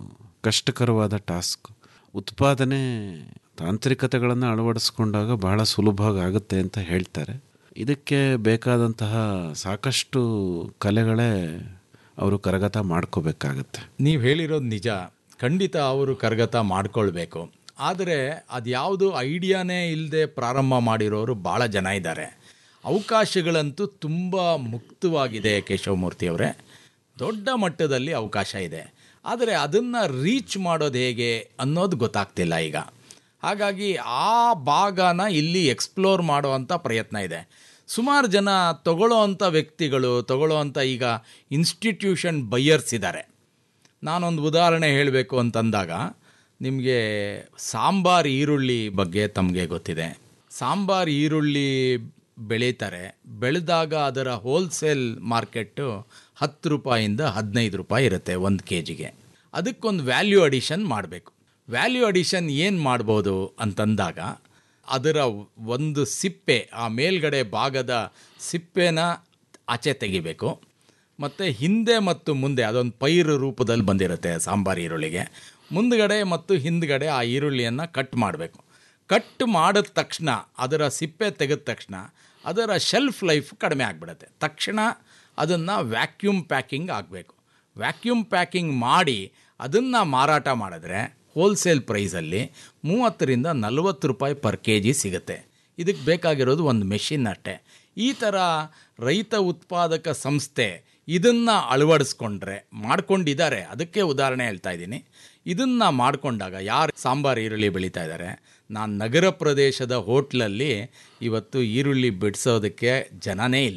E: ಕಷ್ಟಕರವಾದ ಟಾಸ್ಕ್ ಉತ್ಪಾದನೆ ತಾಂತ್ರಿಕತೆಗಳನ್ನು ಅಳವಡಿಸ್ಕೊಂಡಾಗ ಬಹಳ ಸುಲಭವಾಗಿ ಆಗುತ್ತೆ ಅಂತ ಹೇಳ್ತಾರೆ ಇದಕ್ಕೆ ಬೇಕಾದಂತಹ ಸಾಕಷ್ಟು ಕಲೆಗಳೇ ಅವರು ಕರಗತ ಮಾಡ್ಕೋಬೇಕಾಗತ್ತೆ
F: ನೀವು ಹೇಳಿರೋದು ನಿಜ ಖಂಡಿತ ಅವರು ಕರಗತ ಮಾಡ್ಕೊಳ್ಬೇಕು ಆದರೆ ಅದ್ಯಾವುದು ಐಡಿಯಾನೇ ಇಲ್ಲದೆ ಪ್ರಾರಂಭ ಮಾಡಿರೋರು ಭಾಳ ಜನ ಇದ್ದಾರೆ ಅವಕಾಶಗಳಂತೂ ತುಂಬ ಮುಕ್ತವಾಗಿದೆ ಕೇಶವಮೂರ್ತಿ ಅವರೇ ದೊಡ್ಡ ಮಟ್ಟದಲ್ಲಿ ಅವಕಾಶ ಇದೆ ಆದರೆ ಅದನ್ನು ರೀಚ್ ಮಾಡೋದು ಹೇಗೆ ಅನ್ನೋದು ಗೊತ್ತಾಗ್ತಿಲ್ಲ ಈಗ ಹಾಗಾಗಿ ಆ ಭಾಗನ ಇಲ್ಲಿ ಎಕ್ಸ್ಪ್ಲೋರ್ ಮಾಡುವಂಥ ಪ್ರಯತ್ನ ಇದೆ ಸುಮಾರು ಜನ ತಗೊಳ್ಳೋ ಅಂಥ ವ್ಯಕ್ತಿಗಳು ತಗೊಳ್ಳೋ ಅಂಥ ಈಗ ಇನ್ಸ್ಟಿಟ್ಯೂಷನ್ ಬೈಯರ್ಸ್ ಇದ್ದಾರೆ ನಾನೊಂದು ಉದಾಹರಣೆ ಹೇಳಬೇಕು ಅಂತಂದಾಗ ನಿಮಗೆ ಸಾಂಬಾರ್ ಈರುಳ್ಳಿ ಬಗ್ಗೆ ತಮಗೆ ಗೊತ್ತಿದೆ ಸಾಂಬಾರ್ ಈರುಳ್ಳಿ ಬೆಳೀತಾರೆ ಬೆಳೆದಾಗ ಅದರ ಹೋಲ್ಸೇಲ್ ಮಾರ್ಕೆಟ್ಟು ಹತ್ತು ರೂಪಾಯಿಂದ ಹದಿನೈದು ರೂಪಾಯಿ ಇರುತ್ತೆ ಒಂದು ಕೆ ಜಿಗೆ ಅದಕ್ಕೊಂದು ವ್ಯಾಲ್ಯೂ ಅಡಿಷನ್ ಮಾಡಬೇಕು ವ್ಯಾಲ್ಯೂ ಅಡಿಷನ್ ಏನು ಮಾಡ್ಬೋದು ಅಂತಂದಾಗ ಅದರ ಒಂದು ಸಿಪ್ಪೆ ಆ ಮೇಲ್ಗಡೆ ಭಾಗದ ಸಿಪ್ಪೆನ ಆಚೆ ತೆಗಿಬೇಕು ಮತ್ತು ಹಿಂದೆ ಮತ್ತು ಮುಂದೆ ಅದೊಂದು ಪೈರು ರೂಪದಲ್ಲಿ ಬಂದಿರುತ್ತೆ ಸಾಂಬಾರು ಈರುಳ್ಳಿಗೆ ಮುಂದ್ಗಡೆ ಮತ್ತು ಹಿಂದ್ಗಡೆ ಆ ಈರುಳ್ಳಿಯನ್ನು ಕಟ್ ಮಾಡಬೇಕು ಕಟ್ ಮಾಡಿದ ತಕ್ಷಣ ಅದರ ಸಿಪ್ಪೆ ತೆಗೆದ ತಕ್ಷಣ ಅದರ ಶೆಲ್ಫ್ ಲೈಫ್ ಕಡಿಮೆ ಆಗಿಬಿಡುತ್ತೆ ತಕ್ಷಣ ಅದನ್ನು ವ್ಯಾಕ್ಯೂಮ್ ಪ್ಯಾಕಿಂಗ್ ಆಗಬೇಕು ವ್ಯಾಕ್ಯೂಮ್ ಪ್ಯಾಕಿಂಗ್ ಮಾಡಿ ಅದನ್ನು ಮಾರಾಟ ಮಾಡಿದ್ರೆ ಹೋಲ್ಸೇಲ್ ಪ್ರೈಸಲ್ಲಿ ಮೂವತ್ತರಿಂದ ನಲವತ್ತು ರೂಪಾಯಿ ಪರ್ ಕೆ ಜಿ ಸಿಗುತ್ತೆ ಇದಕ್ಕೆ ಬೇಕಾಗಿರೋದು ಒಂದು ಮೆಷಿನ್ ಅಷ್ಟೆ ಈ ಥರ ರೈತ ಉತ್ಪಾದಕ ಸಂಸ್ಥೆ ಇದನ್ನು ಅಳವಡಿಸ್ಕೊಂಡ್ರೆ ಮಾಡ್ಕೊಂಡಿದ್ದಾರೆ ಅದಕ್ಕೆ ಉದಾಹರಣೆ ಹೇಳ್ತಾ ಇದ್ದೀನಿ ಇದನ್ನು ಮಾಡಿಕೊಂಡಾಗ ಯಾರು ಸಾಂಬಾರು ಈರುಳ್ಳಿ ಬೆಳೀತಾ ಇದ್ದಾರೆ ನಾನು ನಗರ ಪ್ರದೇಶದ ಹೋಟ್ಲಲ್ಲಿ ಇವತ್ತು ಈರುಳ್ಳಿ ಬಿಡಿಸೋದಕ್ಕೆ ಜನನೇ ಇಲ್ಲ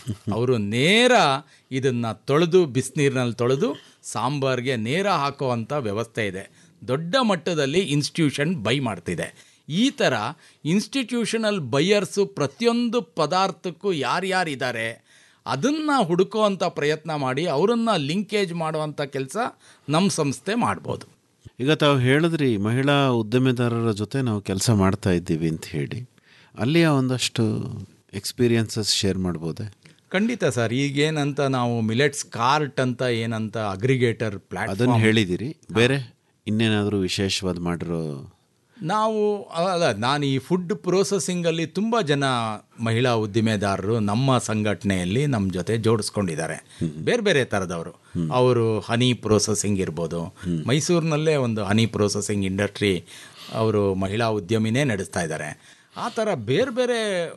F: ಅವರು ನೇರ ಇದನ್ನು ತೊಳೆದು ಬಿಸಿನೀರಿನಲ್ಲಿ ತೊಳೆದು ಸಾಂಬಾರ್ಗೆ ನೇರ ಹಾಕುವಂಥ ವ್ಯವಸ್ಥೆ ಇದೆ ದೊಡ್ಡ ಮಟ್ಟದಲ್ಲಿ ಇನ್ಸ್ಟಿಟ್ಯೂಷನ್ ಬೈ ಮಾಡ್ತಿದೆ ಈ ಥರ ಇನ್ಸ್ಟಿಟ್ಯೂಷನಲ್ ಬೈಯರ್ಸು ಪ್ರತಿಯೊಂದು ಪದಾರ್ಥಕ್ಕೂ ಯಾರ್ಯಾರಿದ್ದಾರೆ ಅದನ್ನು ಹುಡುಕುವಂಥ ಪ್ರಯತ್ನ ಮಾಡಿ ಅವರನ್ನು ಲಿಂಕೇಜ್ ಮಾಡುವಂಥ ಕೆಲಸ ನಮ್ಮ ಸಂಸ್ಥೆ ಮಾಡ್ಬೋದು
E: ಈಗ ತಾವು ಹೇಳಿದ್ರಿ ಮಹಿಳಾ ಉದ್ಯಮೆದಾರರ ಜೊತೆ ನಾವು ಕೆಲಸ ಮಾಡ್ತಾ ಇದ್ದೀವಿ ಅಂತ ಹೇಳಿ ಅಲ್ಲಿಯ ಒಂದಷ್ಟು ಎಕ್ಸ್ಪೀರಿಯನ್ಸಸ್ ಶೇರ್ ಮಾಡ್ಬೋದೆ
F: ಖಂಡಿತ ಸರ್ ಈಗೇನಂತ ನಾವು ಮಿಲೆಟ್ಸ್ ಕಾರ್ಟ್ ಅಂತ ಏನಂತ ಅಗ್ರಿಗೇಟರ್
E: ಅದನ್ನು
F: ಪ್ಲಾಟ್ಫಾರ್ಮ್
E: ಹೇಳಿದಿರಿ ಬೇರೆ ಇನ್ನೇನಾದರೂ ವಿಶೇಷವಾದ ಮಾಡಿರೋ
F: ನಾವು ಅಲ್ಲ ನಾನು ಈ ಫುಡ್ ಪ್ರೋಸೆಸಿಂಗಲ್ಲಿ ತುಂಬ ಜನ ಮಹಿಳಾ ಉದ್ದಿಮೆದಾರರು ನಮ್ಮ ಸಂಘಟನೆಯಲ್ಲಿ ನಮ್ಮ ಜೊತೆ ಜೋಡಿಸ್ಕೊಂಡಿದ್ದಾರೆ ಬೇರೆ ಬೇರೆ ಥರದವರು ಅವರು ಹನಿ ಪ್ರೋಸೆಸಿಂಗ್ ಇರ್ಬೋದು ಮೈಸೂರಿನಲ್ಲೇ ಒಂದು ಹನಿ ಪ್ರೋಸೆಸಿಂಗ್ ಇಂಡಸ್ಟ್ರಿ ಅವರು ಮಹಿಳಾ ಉದ್ಯಮಿನೇ ನಡೆಸ್ತಾ ಇದ್ದಾರೆ ಆ ಥರ ಬೇರೆ ಬೇರೆ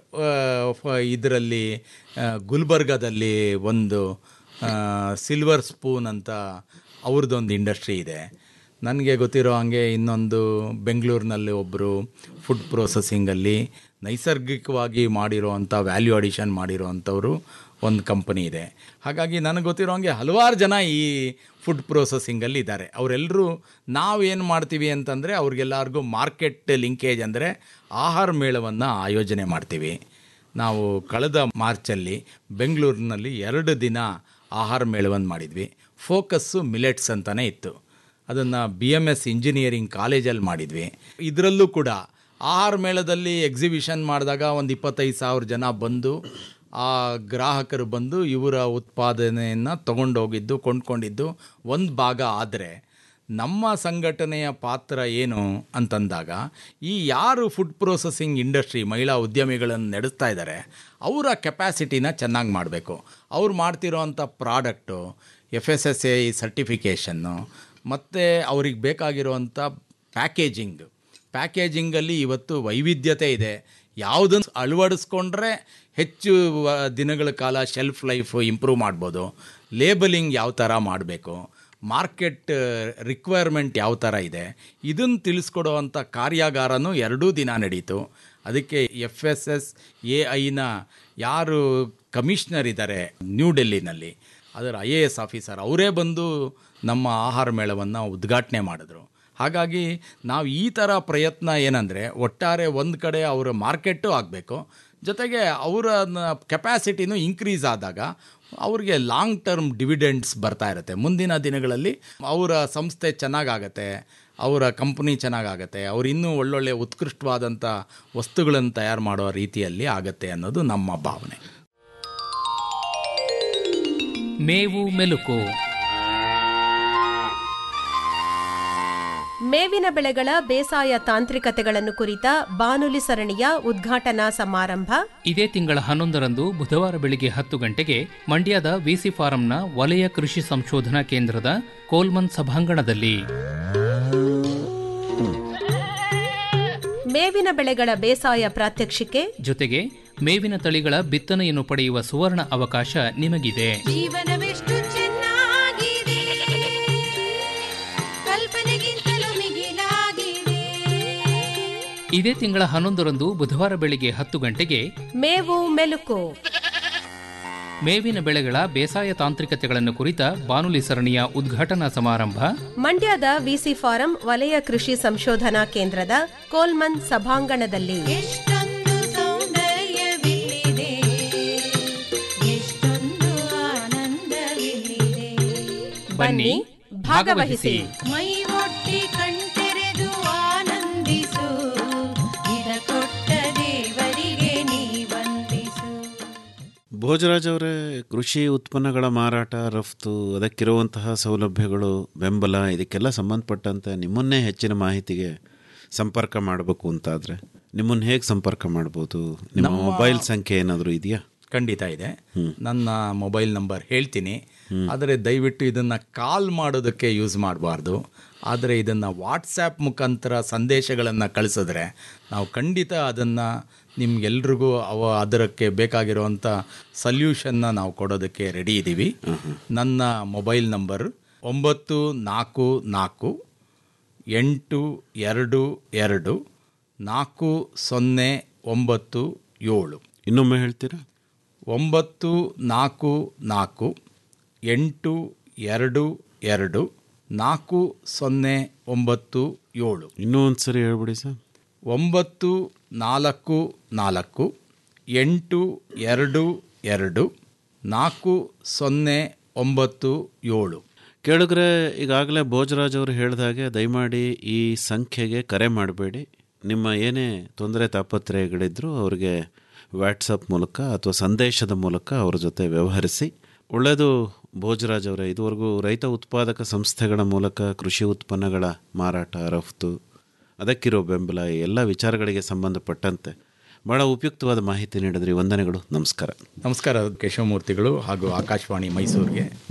F: ಇದರಲ್ಲಿ ಗುಲ್ಬರ್ಗದಲ್ಲಿ ಒಂದು ಸಿಲ್ವರ್ ಸ್ಪೂನ್ ಅಂತ ಅವ್ರದ್ದೊಂದು ಇಂಡಸ್ಟ್ರಿ ಇದೆ ನನಗೆ ಗೊತ್ತಿರೋ ಹಾಗೆ ಇನ್ನೊಂದು ಬೆಂಗಳೂರಿನಲ್ಲಿ ಒಬ್ಬರು ಫುಡ್ ಪ್ರೋಸೆಸಿಂಗಲ್ಲಿ ನೈಸರ್ಗಿಕವಾಗಿ ಮಾಡಿರೋವಂಥ ವ್ಯಾಲ್ಯೂ ಅಡಿಷನ್ ಮಾಡಿರೋವಂಥವ್ರು ಒಂದು ಕಂಪನಿ ಇದೆ ಹಾಗಾಗಿ ನನಗೆ ಗೊತ್ತಿರೋ ಹಾಗೆ ಹಲವಾರು ಜನ ಈ ಫುಡ್ ಪ್ರೋಸೆಸಿಂಗಲ್ಲಿ ಇದ್ದಾರೆ ಅವರೆಲ್ಲರೂ ನಾವು ಏನು ಮಾಡ್ತೀವಿ ಅಂತಂದರೆ ಅವ್ರಿಗೆಲ್ಲರಿಗೂ ಮಾರ್ಕೆಟ್ ಲಿಂಕೇಜ್ ಅಂದರೆ ಆಹಾರ ಮೇಳವನ್ನು ಆಯೋಜನೆ ಮಾಡ್ತೀವಿ ನಾವು ಕಳೆದ ಮಾರ್ಚಲ್ಲಿ ಬೆಂಗಳೂರಿನಲ್ಲಿ ಎರಡು ದಿನ ಆಹಾರ ಮೇಳವನ್ನು ಮಾಡಿದ್ವಿ ಫೋಕಸ್ಸು ಮಿಲೆಟ್ಸ್ ಅಂತಲೇ ಇತ್ತು ಅದನ್ನು ಬಿ ಎಮ್ ಎಸ್ ಇಂಜಿನಿಯರಿಂಗ್ ಕಾಲೇಜಲ್ಲಿ ಮಾಡಿದ್ವಿ ಇದರಲ್ಲೂ ಕೂಡ ಆಹಾರ ಮೇಳದಲ್ಲಿ ಎಕ್ಸಿಬಿಷನ್ ಮಾಡಿದಾಗ ಒಂದು ಇಪ್ಪತ್ತೈದು ಸಾವಿರ ಜನ ಬಂದು ಆ ಗ್ರಾಹಕರು ಬಂದು ಇವರ ಉತ್ಪಾದನೆಯನ್ನು ತೊಗೊಂಡೋಗಿದ್ದು ಕೊಂಡ್ಕೊಂಡಿದ್ದು ಒಂದು ಭಾಗ ಆದರೆ ನಮ್ಮ ಸಂಘಟನೆಯ ಪಾತ್ರ ಏನು ಅಂತಂದಾಗ ಈ ಯಾರು ಫುಡ್ ಪ್ರೋಸೆಸಿಂಗ್ ಇಂಡಸ್ಟ್ರಿ ಮಹಿಳಾ ಉದ್ಯಮಿಗಳನ್ನು ನಡೆಸ್ತಾ ಇದ್ದಾರೆ ಅವರ ಕೆಪ್ಯಾಸಿಟಿನ ಚೆನ್ನಾಗಿ ಮಾಡಬೇಕು ಅವ್ರು ಮಾಡ್ತಿರೋವಂಥ product F S S A ಸರ್ಟಿಫಿಕೇಷನ್ನು ಮತ್ತು ಅವ್ರಿಗೆ ಬೇಕಾಗಿರುವಂಥ ಪ್ಯಾಕೇಜಿಂಗ್ ಪ್ಯಾಕೇಜಿಂಗಲ್ಲಿ ಇವತ್ತು ವೈವಿಧ್ಯತೆ ಇದೆ ಯಾವುದನ್ನು ಅಳವಡಿಸ್ಕೊಂಡ್ರೆ ಹೆಚ್ಚು ವ- ದಿನಗಳ ಕಾಲ ಶೆಲ್ಫ್ ಲೈಫ್ ಇಂಪ್ರೂವ್ ಮಾಡ್ಬೋದು ಲೇಬಲಿಂಗ್ ಯಾವ ಥರ ಮಾಡಬೇಕು ಮಾರ್ಕೆಟ್ ರಿಕ್ವೈರ್ಮೆಂಟ್ ಯಾವ ಥರ ಇದೆ ಇದನ್ನು ತಿಳಿಸ್ಕೊಡುವಂಥ ಕಾರ್ಯಾಗಾರನೂ ಎರಡೂ ದಿನ ನಡೀತು ಅದಕ್ಕೆ ಎಫ್ ಎಸ್ ಎಸ್ ಎ ಐನ ಯಾರು ಕಮಿಷನರ್ ಇದ್ದಾರೆ ನ್ಯೂ ಡೆಲ್ಲಿನಲ್ಲಿ ಅದರ ಐ ಎ ಎಸ್ ಆಫೀಸರ್ ಅವರೇ ಬಂದು ನಮ್ಮ ಆಹಾರ ಮೇಳವನ್ನು ಉದ್ಘಾಟನೆ ಮಾಡಿದ್ರು ಹಾಗಾಗಿ ನಾವು ಈ ಥರ ಪ್ರಯತ್ನ ಏನಂದರೆ ಒಟ್ಟಾರೆ ಒಂದು ಕಡೆ ಅವರ ಮಾರ್ಕೆಟು ಆಗಬೇಕು ಜೊತೆಗೆ ಅವರ ಕೆಪಾಸಿಟಿನೂ ಇನ್ಕ್ರೀಸ್ ಆದಾಗ ಅವ್ರಿಗೆ ಲಾಂಗ್ ಟರ್ಮ್ ಡಿವಿಡೆಂಡ್ಸ್ ಬರ್ತಾ ಇರುತ್ತೆ ಮುಂದಿನ ದಿನಗಳಲ್ಲಿ ಅವರ ಸಂಸ್ಥೆ ಚೆನ್ನಾಗಾಗತ್ತೆ ಅವರ ಕಂಪ್ನಿ ಚೆನ್ನಾಗಾಗತ್ತೆ ಅವ್ರು ಇನ್ನೂ ಒಳ್ಳೊಳ್ಳೆ ಉತ್ಕೃಷ್ಟವಾದಂಥ ವಸ್ತುಗಳನ್ನು ತಯಾರು ಮಾಡೋ ರೀತಿಯಲ್ಲಿ ಆಗತ್ತೆ ಅನ್ನೋದು ನಮ್ಮ ಭಾವನೆ
G: ಮೇವು ಮೆಲುಕು
H: ಮೇವಿನ ಬೆಳೆಗಳ ಬೇಸಾಯ ತಾಂತ್ರಿಕತೆಗಳನ್ನು ಕುರಿತ ಬಾನುಲಿ ಸರಣಿಯ ಉದ್ಘಾಟನಾ ಸಮಾರಂಭ
G: ಇದೇ ತಿಂಗಳ ಹನ್ನೊಂದರಂದು ಬುಧವಾರ ಬೆಳಿಗ್ಗೆ ಹತ್ತು ಗಂಟೆಗೆ ಮಂಡ್ಯದ ವಿಸಿ ಫಾರಂನ ವಲಯ ಕೃಷಿ ಸಂಶೋಧನಾ ಕೇಂದ್ರದ ಕೋಲ್ಮನ್ ಸಭಾಂಗಣದಲ್ಲಿ
H: ಮೇವಿನ ಬೆಳೆಗಳ ಬೇಸಾಯ ಪ್ರಾತ್ಯಕ್ಷಿಕೆ
G: ಜೊತೆಗೆ ಮೇವಿನ ತಳಿಗಳ ಬಿತ್ತನೆಯನ್ನು ಪಡೆಯುವ ಸುವರ್ಣ ಅವಕಾಶ ನಿಮಗಿದೆ
I: ಜೀವನವೆಷ್ಟು ಚೆನ್ನಾಗಿದೆ ಕಲ್ಪನೆಗಿಂತಲೂ ಮಿಗಿಲಾಗಿದೆ
G: ಇದೇ ತಿಂಗಳ ಹನ್ನೊಂದರಂದು ಬುಧವಾರ ಬೆಳಿಗ್ಗೆ ಹತ್ತು ಗಂಟೆಗೆ
H: ಮೇವು ಮೆಲುಕು
G: ಮೇವಿನ ಬೆಳೆಗಳ ಬೇಸಾಯ ತಾಂತ್ರಿಕತೆಗಳನ್ನು ಕುರಿತ ಬಾನುಲಿ ಸರಣಿಯ ಉದ್ಘಾಟನಾ ಸಮಾರಂಭ
H: ಮಂಡ್ಯದ ವಿಸಿ ಫಾರಂ ವಲಯ ಕೃಷಿ ಸಂಶೋಧನಾ ಕೇಂದ್ರದ ಕೋಲ್ಮನ್ ಸಭಾಂಗಣದಲ್ಲಿ
I: ಎಷ್ಟೊಂದು ಸೌಂದರ್ಯವಿಲ್ಲಿದೆ ಎಷ್ಟೊಂದು ಆನಂದವಿಲ್ಲಿದೆ
G: ಬನ್ನಿ ಭಾಗವಹಿಸಿ
I: ಮೈ ಒಟ್ಟಿ ಕಣ್ತೆರೆದು ಆನಂದಿಸು ಇದ ಕೊಟ್ಟ ದೇವರಿಗೆ ನೀ ವಂದಿಸು
E: ಭೋಜರಾಜ್ ಅವರೇ ಕೃಷಿ ಉತ್ಪನ್ನಗಳ ಮಾರಾಟ ರಫ್ತು ಅದಕ್ಕಿರುವಂತಹ ಸೌಲಭ್ಯಗಳು ಬೆಂಬಲ ಇದಕ್ಕೆಲ್ಲ ಸಂಬಂಧಪಟ್ಟಂತೆ ನಿಮ್ಮನ್ನೇ ಹೆಚ್ಚಿನ ಮಾಹಿತಿಗೆ ಸಂಪರ್ಕ ಮಾಡಬೇಕು ಅಂತಾದರೆ ನಿಮ್ಮನ್ನು ಹೇಗೆ ಸಂಪರ್ಕ ಮಾಡ್ಬೋದು ನಿಮ್ಮ ಮೊಬೈಲ್ ಸಂಖ್ಯೆ ಏನಾದರೂ ಇದೆಯಾ
F: ಖಂಡಿತ ಇದೆ ನನ್ನ ಮೊಬೈಲ್ ನಂಬರ್ ಹೇಳ್ತೀನಿ ಆದರೆ ದಯವಿಟ್ಟು ಇದನ್ನು ಕಾಲ್ ಮಾಡೋದಕ್ಕೆ ಯೂಸ್ ಮಾಡಬಾರ್ದು ಆದರೆ ಇದನ್ನು ವಾಟ್ಸ್ಯಾಪ್ ಮುಖಾಂತರ ಸಂದೇಶಗಳನ್ನು ಕಳಿಸಿದ್ರೆ ನಾವು ಖಂಡಿತ ಅದನ್ನು ನಿಮ್ಗೆಲ್ರಿಗೂ ಅವ ಅದಕ್ಕೆ ಬೇಕಾಗಿರುವಂಥ ಸಲ್ಯೂಷನ್ನ ನಾವು ಕೊಡೋದಕ್ಕೆ ರೆಡಿ ಇದ್ದೀವಿ ನನ್ನ ಮೊಬೈಲ್ ನಂಬರ್ ಒಂಬತ್ತು ನಾಲ್ಕು ನಾಲ್ಕು ಎಂಟು ಎರಡು ಎರಡು ನಾಲ್ಕು ಸೊನ್ನೆ ಒಂಬತ್ತು ಏಳು
E: ಇನ್ನೊಮ್ಮೆ ಹೇಳ್ತೀರಾ
F: ಒಂಬತ್ತು ನಾಲ್ಕು ನಾಲ್ಕು ಎಂಟು ಎರಡು ಎರಡು ನಾಲ್ಕು ಸೊನ್ನೆ ಒಂಬತ್ತು ಏಳು
E: ಇನ್ನೂ ಒಂದು ಸರಿ ಹೇಳ್ಬಿಡಿ ಸರ್
F: ಒಂಬತ್ತು ನಾಲ್ಕು ನಾಲ್ಕು ಎಂಟು ಎರಡು ಎರಡು ನಾಲ್ಕು ಸೊನ್ನೆ ಒಂಬತ್ತು ಏಳು
E: ಕೇಳಿದ್ರೆ ಈಗಾಗಲೇ ಭೋಜರಾಜ್ ಅವರು ಹೇಳಿದ ಹಾಗೆ ದಯಮಾಡಿ ಈ ಸಂಖ್ಯೆಗೆ ಕರೆ ಮಾಡಬೇಡಿ ನಿಮ್ಮ ಏನೇ ತೊಂದರೆ ತಾಪತ್ರಯಗಳಿದ್ದರೂ ಅವ್ರಿಗೆ ವಾಟ್ಸಪ್ ಮೂಲಕ ಅಥವಾ ಸಂದೇಶದ ಮೂಲಕ ಅವ್ರ ಜೊತೆ ವ್ಯವಹರಿಸಿ ಒಳ್ಳೆಯದು ಭೋಜರಾಜ್ ಅವರೇ ಇದುವರೆಗೂ ರೈತ ಉತ್ಪಾದಕ ಸಂಸ್ಥೆಗಳ ಮೂಲಕ ಕೃಷಿ ಉತ್ಪನ್ನಗಳ ಮಾರಾಟ ರಫ್ತು ಅದಕ್ಕಿರೋ ಬೆಂಬಲ ಈ ಎಲ್ಲ ವಿಚಾರಗಳಿಗೆ ಸಂಬಂಧಪಟ್ಟಂತೆ ಭಾಳ ಉಪಯುಕ್ತವಾದ ಮಾಹಿತಿ ನೀಡಿದ್ರಿ ವಂದನೆಗಳು ನಮಸ್ಕಾರ
F: ನಮಸ್ಕಾರ ಕೇಶವಮೂರ್ತಿಗಳು ಹಾಗೂ ಆಕಾಶವಾಣಿ ಮೈಸೂರಿಗೆ